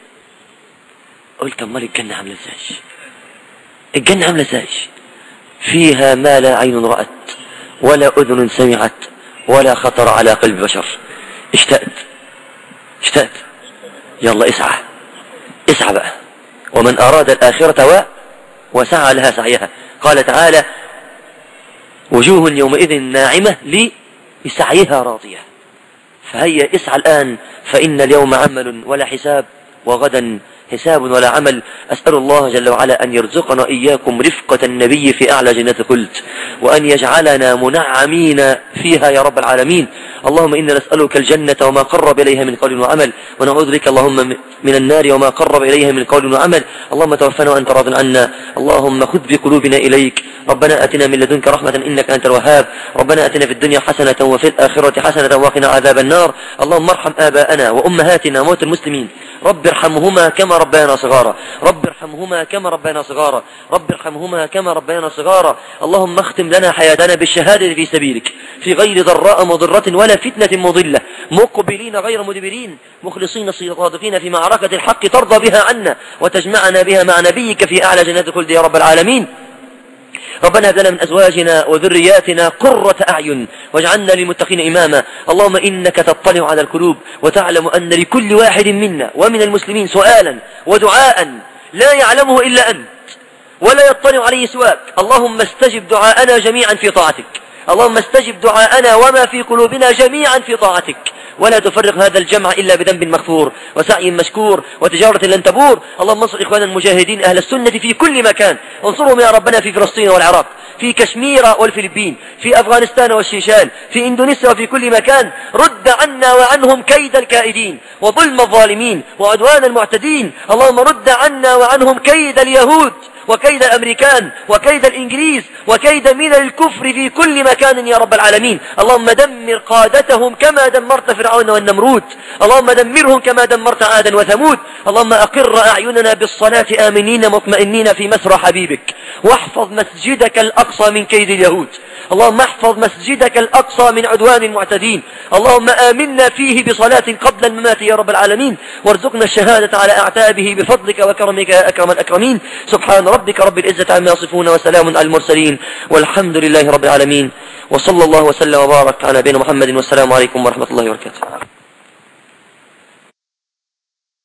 قلت امال الجنه عامله ازاي الجنه عامله ازاي فيها ما لا عين رأت ولا أذن سمعت ولا خطر على قلب بشر اشتأت اشتأت يلا اسعى اسعى بقى ومن أراد الآخرة و وسعى لها سعيها قال تعالى وجوه يومئذ ناعمة لسعيها راضية فهيا اسعى الآن فإن اليوم عمل ولا حساب وغدا حساب ولا عمل أسأل الله جل وعلا أن يرزقنا إياكم رفقة النبي في أعلى جنات قلت وأن يجعلنا منعمين فيها يا رب العالمين اللهم إنا نسألك الجنة وما قرب إليها من قول وعمل ونعوذ بك اللهم من النار وما قرب إليها من قول وعمل اللهم توفنا وأنت راض عنا اللهم خذ بقلوبنا إليك ربنا أتنا من لدنك رحمة إنك أنت الوهاب ربنا أتنا في الدنيا حسنة وفي الآخرة حسنة وقنا عذاب النار اللهم ارحم آباءنا وأمهاتنا وموت المسلمين رب ارحمهما كما ربيانا صغارا رب ارحمهما كما ربيانا صغارا رب ارحمهما كما ربيانا صغارا اللهم اختم لنا حياتنا بالشهادة في سبيلك في غير ضراء مضرة ولا فتنة مضلة مقبلين غير مدبرين مخلصين صادقين في معركة الحق ترضى بها عنا وتجمعنا بها مع نبيك في أعلى جنات الخلد يا رب العالمين ربنا هب لنا من أزواجنا وذرياتنا قرة أعين واجعلنا للمتقين إماما اللهم إنك تطلع على القلوب وتعلم أن لكل واحد منا ومن المسلمين سؤالا ودعاء لا يعلمه إلا أنت ولا يطلع عليه سواك اللهم استجب دعاءنا جميعا في طاعتك اللهم استجب دعاءنا وما في قلوبنا جميعا في طاعتك ولا تفرق هذا الجمع إلا بذنب مغفور وسعي مشكور وتجارة لن تبور اللهم انصر إخوانا المجاهدين أهل السنة في كل مكان انصرهم يا ربنا في فلسطين والعراق في كشمير والفلبين في أفغانستان والشيشان في إندونيسيا وفي كل مكان رد عنا وعنهم كيد الكائدين وظلم الظالمين وعدوان المعتدين اللهم رد عنا وعنهم كيد اليهود وكيد الأمريكان وكيد الإنجليز وكيد من الكفر في كل مكان يا رب العالمين اللهم دمر قادتهم كما دمرت فرعون والنمرود اللهم دمرهم كما دمرت عادا وثمود اللهم أقر أعيننا بالصلاة آمنين مطمئنين في مسرى حبيبك واحفظ مسجدك الأقصى من كيد اليهود اللهم احفظ مسجدك الأقصى من عدوان المعتدين اللهم آمنا فيه بصلاة قبل الممات يا رب العالمين وارزقنا الشهادة على أعتابه بفضلك وكرمك يا أكرم الأكرمين سبحان ربك رب العزة عما يصفون وسلام على المرسلين والحمد لله رب العالمين وصلى الله وسلم وبارك على نبينا محمد والسلام عليكم ورحمة الله وبركاته